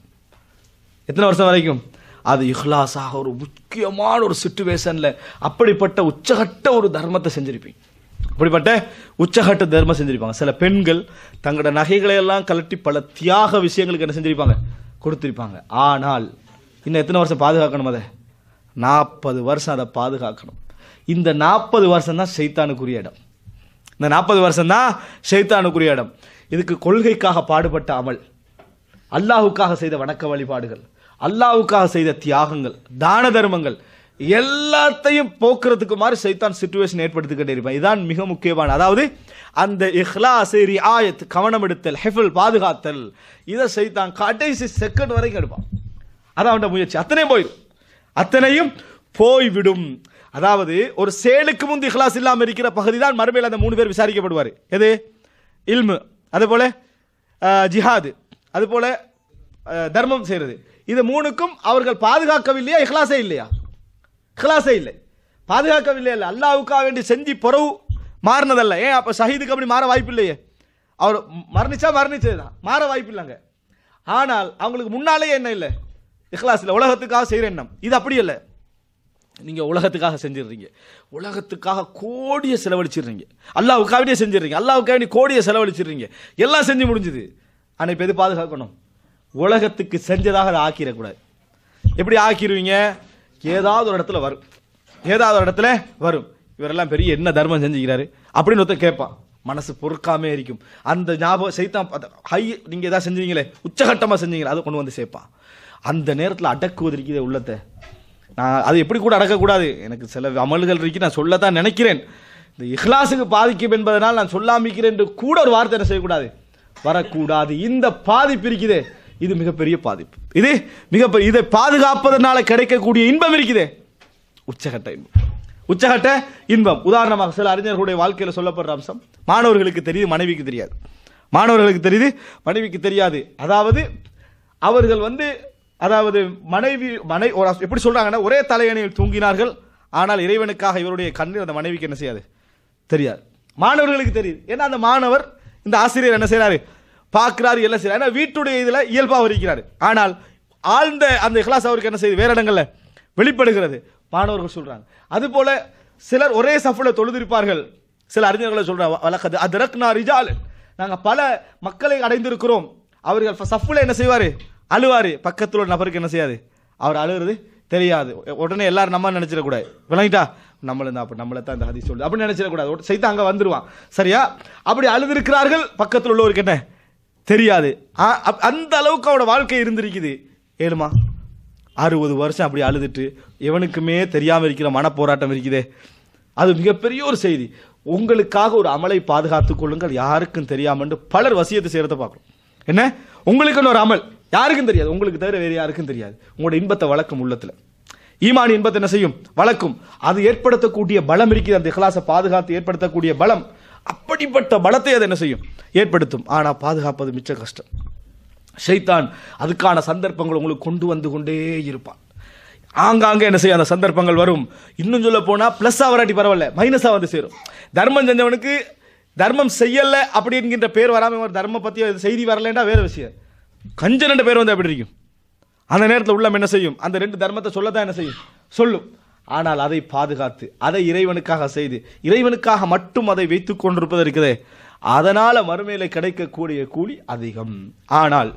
எத்தனை வருஷம் வரைக்கும் அது இஹ்லாஸாக ஒரு முக்கியமான ஒரு சுச்சுவேஷன்ல அப்படிப்பட்ட உச்சகட்ட ஒரு தர்மத்தை செஞ்சிருப்பீங்க அப்படிப்பட்ட உச்சகட்ட தர்மம் செஞ்சிருப்பாங்க சில பெண்கள் தங்களோட நகைகளை எல்லாம் கலட்டி பல தியாக விஷயங்களுக்கு என்ன செஞ்சிருப்பாங்க கொடுத்திருப்பாங்க ஆனால் இன்னும் எத்தனை வருஷம் பாதுகாக்கணும் அதை நாற்பது வருஷம் அதை பாதுகாக்கணும் இந்த நாற்பது வருஷம் தான் சைத்தானுக்குரிய இடம் இந்த நாற்பது வருஷம் தான் ஷைத்தானுக்குரிய இடம் இதுக்கு கொள்கைக்காக பாடுபட்ட அமல் அல்லாஹுக்காக செய்த வணக்க வழிபாடுகள் அல்லாஹுக்காக செய்த தியாகங்கள் தான தர்மங்கள் எல்லாத்தையும் போக்குறதுக்கு மாதிரி சைத்தான் சுச்சுவேஷன் ஏற்படுத்திக்கிட்டே இருப்பான் இதான் மிக முக்கியமான அதாவது அந்த இஹ்லாஸ் ரியாயத் கவனம் எடுத்தல் ஹெஃபில் பாதுகாத்தல் இதை சைத்தான் கடைசி செகண்ட் வரைக்கும் எடுப்பான் அதான் அவன் முயற்சி அத்தனையும் போயிடும் அத்தனையும் போய்விடும் அதாவது ஒரு சேலுக்கு முந்தி இஹ்லாஸ் இல்லாம இருக்கிற பகுதி தான் மறுமையில் அந்த மூணு பேர் விசாரிக்கப்படுவார் எது இல்மு அதுபோல அஹ், ஜிஹாது அதுபோல அஹ், தர்மம் செய்யறது இது மூணுக்கும் அவர்கள் பாதுகாக்கவில்லையா இஹ்லாஸே இல்லையா இஹ்லாஸே இல்லை பாதுகாக்கவில்லை இல்லை அல்லாவுக்காக வேண்டி செஞ்சு பொறவு மாறினதல்ல ஏன் அப்போ ஷஹீதுக்கு அப்படி மாற வாய்ப்பு இல்லையே அவர் மரணிச்சா மரணிச்சது தான் மாற வாய்ப்பு இல்லைங்க ஆனால் அவங்களுக்கு முன்னாலேயே என்ன இல்லை இஹ்லாஸ் இல்லை உலகத்துக்காக செய்கிற எண்ணம் இது அப்படி இல்லை நீங்க உலகத்துக்காக செஞ்சிடுறீங்க உலகத்துக்காக கோடியை செலவழிச்சிடுறீங்க அல்லாவுக்காக வேண்டிய செஞ்சிடுறீங்க அல்லாவுக்காக வேண்டிய கோடியை செலவழிச்சிடுறீங்க எல்லாம் செஞ்சு முடிஞ்சுது ஆனால் இப்போ எது பாதுகாக்கணும் உலகத்துக்கு செஞ்சதாக அதை ஆக்கிடக்கூடாது எப்படி ஆக்கிடுவீங்க ஏதாவது ஒரு இடத்துல வரும் ஏதாவது ஒரு இடத்துல வரும் இவரெல்லாம் பெரிய என்ன தர்மம் செஞ்சுக்கிறாரு அப்படின்னு ஒருத்தன் கேட்பான் மனசு பொறுக்காமே இருக்கும் அந்த ஞாபகம் சைத்தான் பார்த்த- ஹை நீங்க ஏதாவது செஞ்சீங்களே உச்சகட்டமா செஞ்சீங்களே அதை கொண்டு வந்து சேர்ப்பான் அந்த நேரத்தில் அடக்குவது இருக்குது உள்ளத்தை நான் அது எப்படி கூட அடக்கக்கூடாது எனக்கு சில அமல்கள் இருக்கு நான் சொல்லத்தான் நினைக்கிறேன் இந்த இஹ்லாஸுக்கு பாதிக்கும் என்பதனால் நான் சொல்லாமிக்கிறேன் என்று கூட ஒரு வார்த்தை என்ன செய்யக்கூடாது வரக்கூடாது இந்த பாதிப்பு இருக்குதே இது மிகப்பெரிய பாதிப்பு இது மிகப்பெரிய இதை பாதுகாப்பதனால கிடைக்கக்கூடிய இன்பம் இருக்குதே உச்சகட்ட இன்பம் உச்சகட்ட இன்பம் உதாரணமாக சில அறிஞர்களுடைய வாழ்க்கையில் சொல்லப்படுற அம்சம் மாணவர்களுக்கு தெரியுது மனைவிக்கு தெரியாது மாணவர்களுக்கு தெரியுது மனைவிக்கு தெரியாது அதாவது அவர்கள் வந்து அதாவது மனைவி மனை ஒரு எப்படி சொல்றாங்கன்னா ஒரே தலையணையில் தூங்கினார்கள் ஆனால் இறைவனுக்காக இவருடைய கண்ணீர் அந்த மனைவிக்கு என்ன செய்யாது தெரியாது மாணவர்களுக்கு தெரியுது ஏன்னா அந்த மாணவர் இந்த ஆசிரியர் என்ன செய்றாரு பார்க்கிறாரு எல்லாம் செய்யறாரு ஏன்னா வீட்டுடைய இதுல இயல்பாக இருக்கிறாரு ஆனால் ஆழ்ந்த அந்த இஹ்லாஸ் அவருக்கு என்ன செய்யுது வேற இடங்கள்ல வெளிப்படுகிறது மாணவர்கள் சொல்றாங்க அதுபோல சிலர் ஒரே சஃப்ல தொழுதிருப்பார்கள் சில அறிஞர்களை சொல்றாங்க வழக்கது அதரக்னா ரிஜால் நாங்க பல மக்களை அடைந்திருக்கிறோம் அவர்கள் சஃப்ல என்ன செய்வாரு அழுவாரு பக்கத்துல ஒரு நபருக்கு என்ன செய்யாது அவர் அழுகிறது தெரியாது உடனே எல்லாரும் நம்ம நினைச்சிடக்கூடாது விளங்கிட்டா நம்மள தான் அப்ப நம்மளை தான் இந்த ஹதீஸ் சொல்லுது அப்படின்னு நினைச்சிடக்கூடாது செய்து அங்க வந்துருவான் சரியா அப்படி அழுதிருக்கிறார்கள் பக்கத்தில் உள்ளவருக்கு என்ன தெரியாது ஆ- அப்- அந்த அளவுக்கு அவனோட வாழ்க்கை இருந்திருக்குது ஏழுமா அறுபது வருஷம் அப்படி அழுதுட்டு எவனுக்குமே தெரியாம இருக்கிற மனப்போராட்டம் இருக்குதே அது மிகப்பெரிய ஒரு செய்தி உங்களுக்காக ஒரு அமலை பாதுகாத்துக் கொள்ளுங்கள் யாருக்கும் தெரியாமன்னு பலர் வசியத்தை செய்யறத பார்க்கணும் என்ன உங்களுக்குன்னு ஒரு அமல் யாருக்கும் தெரியாது உங்களுக்கு தவிர வேறு யாருக்கும் தெரியாது உங்களோட இன்பத்தை வளர்க்கும் உள்ளத்துல ஈமான் இன்பத்தை என்ன செய்யும் வளர்க்கும் அது ஏற்படுத்தக்கூடிய பலம் இருக்குது அந்த இஹ்லாஸை பாதுகாத்து ஏற்படுத்தக்கூடிய பலம் அப்படிப்பட்ட பலத்தை அது என்ன செய்யும் ஏற்படுத்தும் ஆனா பாதுகாப்பது மிச்ச கஷ்டம் ஷைத்தான் அதுக்கான சந்தர்ப்பங்கள் உங்களுக்கு கொண்டு வந்து கொண்டே இருப்பான் ஆங்காங்கே என்ன செய்யும் அந்த சந்தர்ப்பங்கள் வரும் இன்னும் சொல்ல போனா பிளஸ்ஸா வராட்டி பரவாயில்ல மைனஸா வந்து சேரும் தர்மம் செஞ்சவனுக்கு தர்மம் செய்யல அப்படி என்கின்ற பேர் வராம ஒரு தர்ம பத்தி செய்தி வரலன்னா வேற விஷயம் கஞ்சன் என்ற பேர் வந்து அப்படி இருக்கும் அந்த நேரத்தில் உள்ளம் என்ன செய்யும் அந்த ரெண்டு தர்மத்தை சொல்லத்தான் என்ன செய்யும் சொல்லும் ஆனால் அதை பாதுகாத்து அதை இறைவனுக்காக செய்து இறைவனுக்காக மட்டும் அதை வைத்துக் கொண்டிருப்பது இருக்குதே அதனால மறுமையில கிடைக்கக்கூடிய கூலி அதிகம் ஆனால்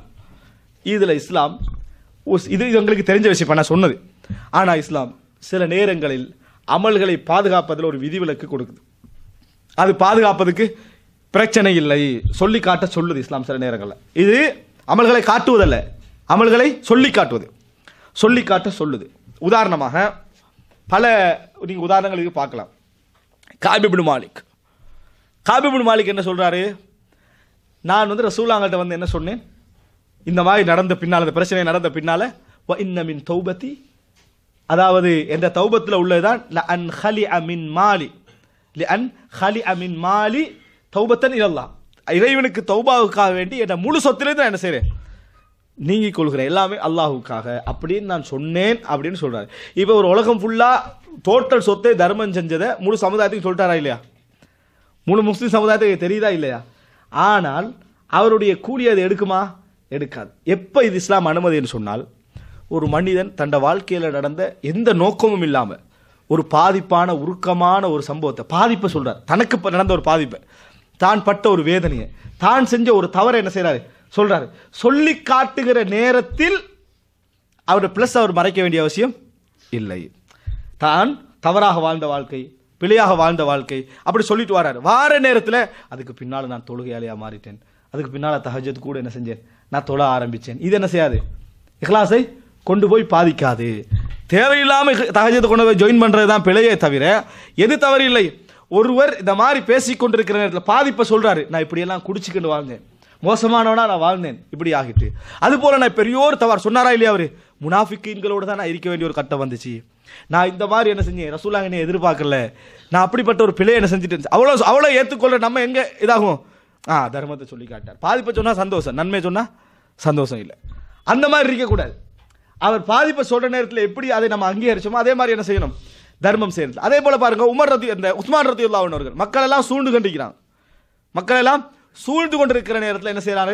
இதுல இஸ்லாம் உஸ்- இது இது உங்களுக்கு தெரிஞ்ச விஷயம் இப்ப நான் சொன்னது ஆனா இஸ்லாம் சில நேரங்களில் அமல்களை பாதுகாப்பதில் ஒரு விதிவிலக்கு கொடுக்குது அது பாதுகாப்பதுக்கு பிரச்சனை இல்லை சொல்லி காட்ட சொல்லுது இஸ்லாம் சில நேரங்களில் இது அமல்களை காட்டுவதல்ல அமல்களை சொல்லி காட்டுவது சொல்லி காட்ட சொல்லுது உதாரணமாக பல நீங்கள் உதாரணங்களுக்கு பார்க்கலாம் காபிபின் மாலிக் காபிபின் மாலிக் என்ன சொல்றாரு நான் வந்து ரசூலாங்கள்ட்ட வந்து என்ன சொன்னேன் இந்த மாதிரி நடந்த பின்னால் அந்த பிரச்சனை நடந்த பின்னால வ இன்ன மின் தௌபத்தி அதாவது என்ற தௌபத்தில் உள்ளதுதான் ல அன் ஹலி அமின் மாலி லி அன் ஹலி அமின் மாலி தௌபத்தன் இல்லல்லா இறைவனுக்கு தௌபாவுக்காக வேண்டி என்ற முழு சொத்திலிருந்து நான் என்ன செய்றேன் நீங்கிக் கொள்கிறேன் எல்லாமே அல்லாஹுக்காக அப்படின்னு நான் சொன்னேன் அப்படின்னு சொல்றாரு இப்போ ஒரு உலகம் ஃபுல்லா டோட்டல் சொத்தை தர்மம் செஞ்சதை முழு சமுதாயத்துக்கு சொல்லிட்டாரா இல்லையா முழு முஸ்லிம் சமுதாயத்துக்கு தெரியுதா இல்லையா ஆனால் அவருடைய கூலி அது எடுக்குமா எடுக்காது எப்போ இது இஸ்லாம் அனுமதின்னு சொன்னால் ஒரு மனிதன் தன்ட வாழ்க்கையில் நடந்த எந்த நோக்கமும் இல்லாமல் ஒரு பாதிப்பான உருக்கமான ஒரு சம்பவத்தை பாதிப்பை சொல்றார் தனக்கு இப்ப நடந்த ஒரு பாதிப்பை தான் பட்ட ஒரு வேதனையை தான் செஞ்ச ஒரு தவறை என்ன செய்றாரு சொல்றாரு சொல்லி காட்டுகிற நேரத்தில் அவர் ப்ளஸ் அவர் மறைக்க வேண்டிய அவசியம் இல்லை தான் தவறாக வாழ்ந்த வாழ்க்கை பிழையாக வாழ்ந்த வாழ்க்கை அப்படி சொல்லிட்டு வராரு வார நேரத்தில் அதுக்கு பின்னால் நான் தொழுகையாளியா மாறிட்டேன் அதுக்கு பின்னால் தஹஜத் கூட என்ன செஞ்சேன் நான் தொழ ஆரம்பிச்சேன் இது என்ன செய்யாது இஹ்லாஸை கொண்டு போய் பாதிக்காது தேவையில்லாம தஹஜத்தை கொண்டு போய் ஜாயின் பண்றது தான் பிழையே தவிர எது தவறு இல்லை ஒருவர் இந்த மாதிரி பேசிக் கொண்டிருக்கிற நேரத்தில் பாதிப்பை சொல்றாரு நான் இப்படியெல்லாம் குடிச்சுக்கிட்டு வாழ்ந்தேன் மோசமானவனா நான் வாழ்ந்தேன் இப்படி ஆகிட்டு அது போல நான் பெரியோர் தவறு சொன்னாரா இல்லையா அவரு முனாஃபிக்கீன்களோட தான் நான் இருக்க வேண்டிய ஒரு கட்டம் வந்துச்சு நான் இந்த மாதிரி என்ன செஞ்சேன் ரசூலாங்க என்னை எதிர்பார்க்கல நான் அப்படிப்பட்ட ஒரு பிழை என்ன செஞ்சுட்டு அவ்வளோ அவ்வளோ ஏற்றுக்கொள்ள நம்ம எங்க இதாகும் ஆ தர்மத்தை சொல்லி காட்டார் பாதிப்பை சொன்னா சந்தோஷம் நன்மை சொன்னா சந்தோஷம் இல்லை அந்த மாதிரி இருக்கக்கூடாது அவர் பாதிப்பை சொல்ற நேரத்தில் எப்படி அதை நம்ம அங்கீகரிச்சோமோ அதே மாதிரி என்ன செய்யணும் தர்மம் செய்யறது அதே போல பாருங்க உமர் ரத்தி அந்த உஸ்மான் ரத்தி அவர்கள் மக்கள் எல்லாம் சூழ்ந்து கண்டிக்கிறாங்க மக்கள் எல்லாம் சூழ்ந்து கொண்டிருக்கிற நேரத்தில் என்ன செய்யறாரு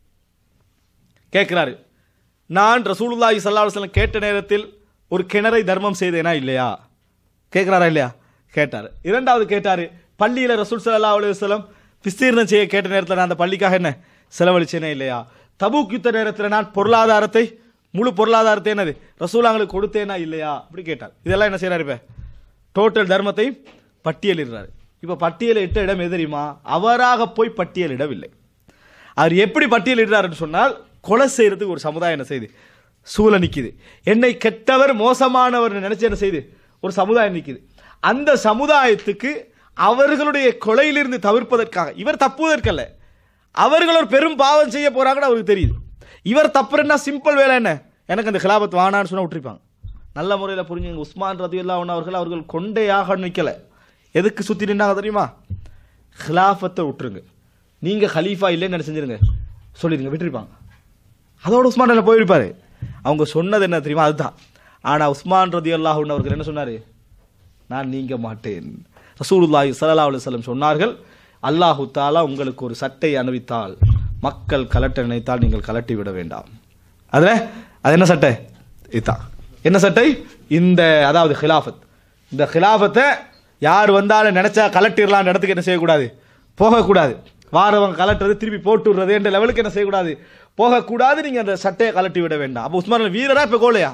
கேட்கிறாரு நான் ரசூலுல்லாஹி ஸல்லல்லாஹு அலைஹி வஸல்லம் கேட்ட நேரத்தில் ஒரு கிணறை தர்மம் செய்தேனா இல்லையா கேட்கிறாரா இல்லையா கேட்டார் இரண்டாவது கேட்டாரு பள்ளியில ரசூல் ஸல்லல்லாஹு அலைஹி வஸல்லம் விஸ்தீர்ணம் செய்ய கேட்ட நேரத்தில் நான் அந்த பள்ளிக்காக என்ன செலவழிச்சேனே இல்லையா தபூக் யுத்த நேரத்தில் நான் பொருளாதாரத்தை முழு பொருளாதாரத்தை என்னது ரசூலாங்களுக்கு கொடுத்தேனா இல்லையா அப்படி கேட்டார் இதெல்லாம் என்ன செய்யறாரு இப்ப டோட்டல் தர்மத்தை பட்டியலிடுறாரு இப்ப பட்டியலிட்ட இடம் எது தெரியுமா அவராக போய் பட்டியலிடவில்லை அவர் எப்படி பட்டியலிடுறாருன்னு சொன்னால் கொலை செய்யறதுக்கு ஒரு சமுதாயம் என்ன செய்யுது சூழ நிக்குது என்னை கெட்டவர் மோசமானவர் நினைச்சு என்ன செய்யுது ஒரு சமுதாயம் நிக்குது அந்த சமுதாயத்துக்கு அவர்களுடைய கொலையிலிருந்து தவிர்ப்பதற்காக இவர் தப்புவதற்கல்ல அவர்கள் ஒரு பெரும் பாவம் செய்ய போறாங்கன்னு அவருக்கு தெரியுது இவர் தப்புறன்னா சிம்பிள் வேலை என்ன எனக்கு அந்த கிலாபத் வானான்னு சொன்னா விட்டுருப்பாங்க நல்ல முறையில் புரிஞ்சுங்க உஸ்மான் ரதியுல்லா அவர்கள் அவர்கள் கொண்டையாக நிற்கல எதுக்கு சுத்தி நின்னாங்க தெரியுமா ஹிலாஃபத்தை விட்டுருங்க நீங்க ஹலீஃபா இல்லைன்னு என்ன செஞ்சிருங்க சொல்லிடுங்க விட்டுருப்பாங்க அதோட உஸ்மான் என்ன போயிருப்பாரு அவங்க சொன்னது என்ன தெரியுமா அதுதான் ஆனா உஸ்மான் ரதி அல்லாஹூன் அவர்கள் என்ன சொன்னாரு நான் நீங்க மாட்டேன் ரசூலுல்லாஹி ஸல்லல்லாஹு அலைஹி வஸல்லம் சொன்னார்கள் அல்லாஹு தாலா உங்களுக்கு ஒரு சட்டை அணிவித்தால் மக்கள் கலட்ட நினைத்தால் நீங்கள் கலட்டி விட வேண்டாம் அதுல அது என்ன சட்டை இதுதான் என்ன சட்டை இந்த அதாவது ஹிலாஃபத் இந்த ஹிலாஃபத்தை யார் வந்தாலும் நினைச்சா கலட்டிடலாம் இடத்துக்கு என்ன செய்யக்கூடாது போகக்கூடாது வாரவங்க கலட்டுறது திருப்பி போட்டு விடுறது என்ற லெவலுக்கு என்ன செய்யக்கூடாது போகக்கூடாது நீங்க அந்த சட்டையை கலட்டி விட வேண்டாம் அப்போ உஸ்மான் வீரரா இப்ப கோலையா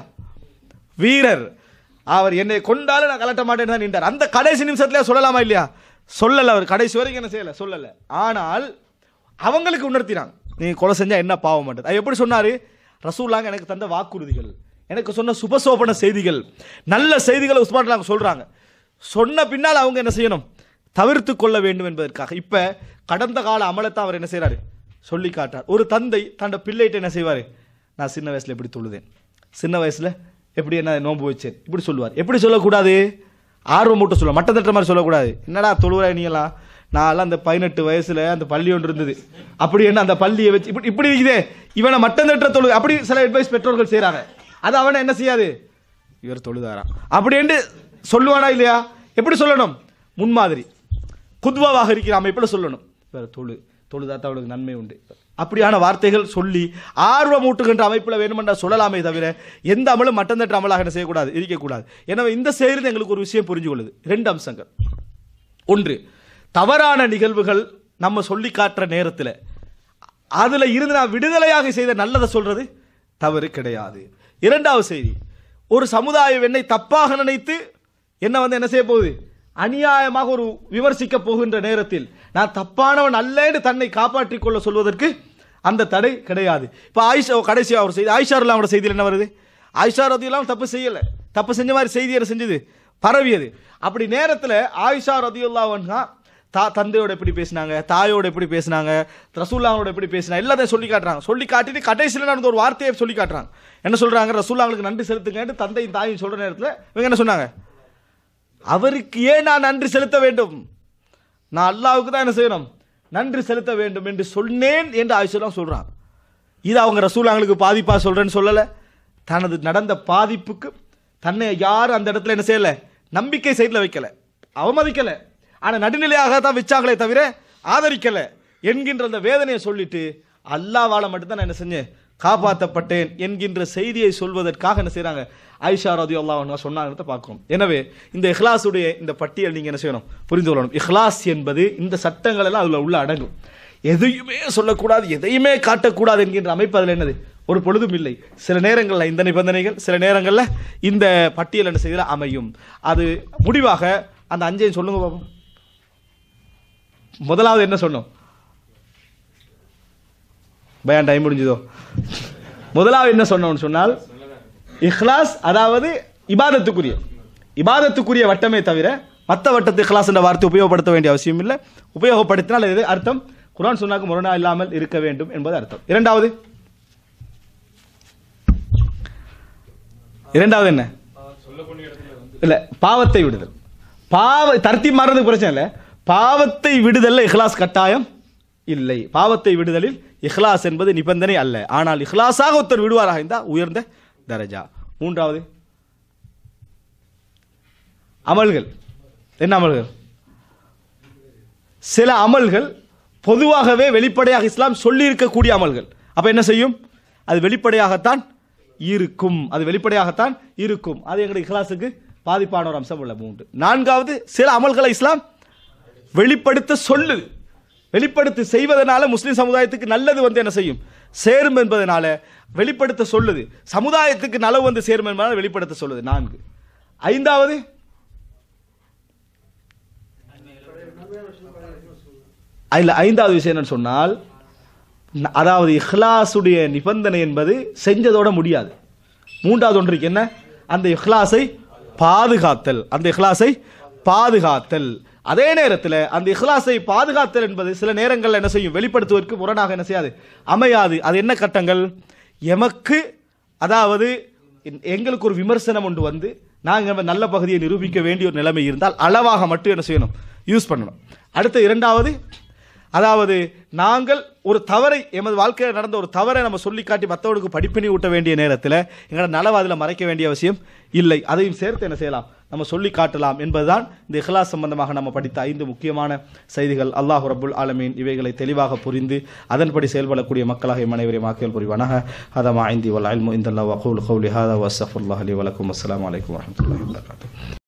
வீரர் அவர் என்னை கொண்டாலும் நான் கலட்ட மாட்டேன்னு தான் நின்றார் அந்த கடைசி நிமிஷத்துல சொல்லலாமா இல்லையா சொல்லல அவர் கடைசி வரைக்கும் என்ன செய்யல சொல்லல ஆனால் அவங்களுக்கு உணர்த்தினாங்க நீங்க கொலை செஞ்சா என்ன பாவம் மாட்டது அது எப்படி சொன்னாரு ரசூலாங்க எனக்கு தந்த வாக்குறுதிகள் எனக்கு சொன்ன சுபசோபன செய்திகள் நல்ல செய்திகளை உஸ்மான் நாங்க சொல்றாங்க சொன்ன பின்னால் அவங்க என்ன செய்யணும் தவிர்த்து கொள்ள வேண்டும் என்பதற்காக இப்ப கடந்த கால அமலத்தை அவர் என்ன செய்றாரு சொல்லி காட்டார் ஒரு தந்தை தன்னோட பிள்ளைகிட்ட என்ன செய்வாரு நான் சின்ன வயசுல எப்படி தொழுதேன் சின்ன வயசுல எப்படி என்ன நோன்பு வச்சேன் இப்படி சொல்லுவார் எப்படி சொல்லக்கூடாது ஆர்வம் மட்டும் சொல்ல மட்ட தட்டுற மாதிரி சொல்லக்கூடாது என்னடா தொழுவ நீங்களாம் நான்லாம் அந்த பதினெட்டு வயசுல அந்த பள்ளி ஒன்று இருந்தது அப்படி என்ன அந்த பள்ளியை வச்சு இப்படி இப்படி இருக்குதே இவனை மட்டம் தட்டுற தொழு அப்படி சில அட்வைஸ் பெற்றோர்கள் செய்றாங்க அது அவனை என்ன செய்யாது இவர் தொழுதாராம் அப்படின்ட்டு சொல்லுவானா இல்லையா எப்படி சொல்லணும் முன்மாதிரி குத்வாவாக இருக்கிற அமைப்பில் சொல்லணும் வேற தொழு தொழுதாத்த அவளுக்கு நன்மை உண்டு அப்படியான வார்த்தைகள் சொல்லி ஆர்வம் ஊட்டுகின்ற அமைப்பில் வேணுமென்றா சொல்லலாமே தவிர எந்த அமலும் மட்டம் தட்டு அமலாக என்ன செய்யக்கூடாது இருக்கக்கூடாது எனவே இந்த செய்தியில் எங்களுக்கு ஒரு விஷயம் புரிஞ்சு கொள்ளுது ரெண்டு அம்சங்கள் ஒன்று தவறான நிகழ்வுகள் நம்ம சொல்லி காட்டுற நேரத்தில் அதுல இருந்து நான் விடுதலையாக செய்த நல்லதை சொல்றது தவறு கிடையாது இரண்டாவது செய்தி ஒரு சமுதாயம் என்னை தப்பாக நினைத்து என்ன வந்து என்ன செய்ய போகுது அநியாயமாக ஒரு விமர்சிக்க போகின்ற நேரத்தில் நான் தப்பானவன் அல்லன்னு தன்னை காப்பாற்றிக் கொள்ள சொல்வதற்கு அந்த தடை கிடையாது இப்போ ஆயிஷா கடைசியாக ஒரு செய்தி ஆயிஷா அவரோட செய்தியில் என்ன வருது ஆயிஷா ரதியெல்லாம் தப்பு செய்யலை தப்பு செஞ்ச மாதிரி செய்தி என்ன செஞ்சது பரவியது அப்படி நேரத்தில் ஆயிஷா ரதியுல்லாவன்ஹா தா தந்தையோட எப்படி பேசினாங்க தாயோட எப்படி பேசினாங்க ரசூல்லாவோட எப்படி பேசினாங்க எல்லாத்தையும் சொல்லி காட்டுறாங்க சொல்லி காட்டிட்டு கடைசியில் நடந்த ஒரு வார்த்தையை சொல்லி காட்டுறாங்க என்ன சொல்றாங்க ரசூல்லாங்களுக்கு நன்றி செலுத்துங்கன்னு தந்தையும் தாயும் சொல்ற நேரத்தில் இவங்க என்ன சொன்னாங்க அவருக்கு ஏன் நான் நன்றி செலுத்த வேண்டும் நான் அல்லாவுக்கு தான் என்ன செய்யணும் நன்றி செலுத்த வேண்டும் என்று சொன்னேன் என்று ஆயுஷெல்லாம் சொல்றாங்க இது அவங்க ரசூலாங்களுக்கு பாதிப்பா சொல்றேன்னு சொல்லல தனது நடந்த பாதிப்புக்கு தன்னை யாரும் அந்த இடத்துல என்ன செய்யல நம்பிக்கை சைடில் வைக்கல அவமதிக்கல ஆனா நடுநிலையாக தான் வச்சாங்களே தவிர ஆதரிக்கல என்கின்ற அந்த வேதனையை சொல்லிட்டு அல்லாவால மட்டும்தான் நான் என்ன செஞ்சேன் காப்பாற்றப்பட்டேன் என்கின்ற செய்தியை சொல்வதற்காக என்ன செய்றாங்க ஆயிஷா ரதி அல்லாஹ் சொன்னாங்கிறத பார்க்கிறோம் எனவே இந்த இஹ்லாஸுடைய இந்த பட்டியல் நீங்க என்ன செய்யணும் புரிந்து கொள்ளணும் இஹ்லாஸ் என்பது இந்த சட்டங்கள் எல்லாம் அதுல உள்ள அடங்கும் எதையுமே சொல்லக்கூடாது எதையுமே காட்டக்கூடாது என்கின்ற அமைப்பு அதில் என்னது ஒரு பொழுதும் இல்லை சில நேரங்களில் இந்த நிபந்தனைகள் சில நேரங்களில் இந்த பட்டியல் என்ன செய்யல அமையும் அது முடிவாக அந்த அஞ்சையும் சொல்லுங்க பாப்போம் முதலாவது என்ன சொன்னோம் பயான் டைம் முடிஞ்சதோ முதலாவது என்ன சொன்னோம்னு சொன்னால் இஹ்லாஸ் அதாவது இபாதத்துக்குரிய இபாதத்துக்குரிய வட்டமே தவிர மற்ற வட்டத்து இஹ்லாஸ் என்ற வார்த்தை உபயோகப்படுத்த வேண்டிய அவசியம் இல்லை உபயோகப்படுத்தினால் இது அர்த்தம் குரான் சொன்னாக்கு முரணா இல்லாமல் இருக்க வேண்டும் என்பது அர்த்தம் இரண்டாவது இரண்டாவது என்ன இல்ல பாவத்தை விடுதல் பாவ தர்த்தி மாறுறதுக்கு பிரச்சனை இல்லை பாவத்தை விடுதல்ல இஹ்லாஸ் கட்டாயம் இல்லை பாவத்தை விடுதலில் இஹ்லாஸ் என்பது நிபந்தனை அல்ல ஆனால் இஹ்லாஸாக ஒருத்தர் விடுவாராக இருந்தால் உயர்ந்த தரஜா மூன்றாவது அமல்கள் என்ன அமல்கள் சில அமல்கள் பொதுவாகவே வெளிப்படையாக இஸ்லாம் சொல்லி இருக்கக்கூடிய அமல்கள் அப்ப என்ன செய்யும் அது வெளிப்படையாகத்தான் இருக்கும் அது வெளிப்படையாகத்தான் இருக்கும் அது எங்களுடைய இஹ்லாஸுக்கு பாதிப்பான ஒரு அம்சம் உள்ள மூன்று நான்காவது சில அமல்களை இஸ்லாம் வெளிப்படுத்த சொல்லுது வெளிப்படுத்தி செய்வதனால முஸ்லிம் சமுதாயத்துக்கு நல்லது வந்து என்ன செய்யும் சேரும் என்பதனால வெளிப்படுத்த சொல்லுது சமுதாயத்துக்கு நலவு வந்து சேரும் என்பதனால வெளிப்படுத்த சொல்லுது நான்கு ஐந்தாவது அதில் ஐந்தாவது விஷயம் என்னன்னு சொன்னால் ந- அதாவது இஹ்லாஸுடைய நிபந்தனை என்பது செஞ்சதோட முடியாது மூன்றாவது ஒன்று இருக்கு என்ன அந்த இஹ்லாஸை பாதுகாத்தல் அந்த இஹ்லாஸை பாதுகாத்தல் அதே நேரத்தில் அந்த இஹ்லாஸை பாதுகாத்தல் என்பது சில நேரங்களில் என்ன செய்யும் வெளிப்படுத்துவதற்கு முரணாக என்ன செய்யாது அமையாது அது என்ன கட்டங்கள் எமக்கு அதாவது எ- எங்களுக்கு ஒரு விமர்சனம் ஒன்று வந்து நாங்கள் நல்ல பகுதியை நிரூபிக்க வேண்டிய ஒரு நிலைமை இருந்தால் அளவாக மட்டும் என்ன செய்யணும் யூஸ் பண்ணணும் அடுத்து இரண்டாவது அதாவது நாங்கள் ஒரு தவறை எமது வாழ்க்கையில் நடந்த ஒரு தவறை நம்ம சொல்லி காட்டி மற்றவர்களுக்கு படிப்பினை ஊட்ட வேண்டிய நேரத்தில் எங்களோட நலவை அதில் மறைக்க வேண்டிய அவசியம் இல்லை அதையும் சேர்த்து என்ன செய்யலாம் நம்ம சொல்லி காட்டலாம் என்பதுதான் இந்த இஹ்லாஸ் சம்பந்தமாக நம்ம படித்த ஐந்து முக்கியமான செய்திகள் அல்லாஹ் ரபுல் ஆலமீன் இவைகளை தெளிவாக புரிந்து அதன்படி செயல்படக்கூடிய மக்களாக எம் அனைவரையும் ஆக்கியல் புரிவானாக ஹதமா ஐந்தி வல் அல்மு இந்த வகூல் கௌலி ஹாதா வசஃபுல்லாஹ் அலி வலக்கும் அஸ்ஸலாமு அலைக்கும் வரஹ்மத்துல்லாஹி வபரகாத்துஹு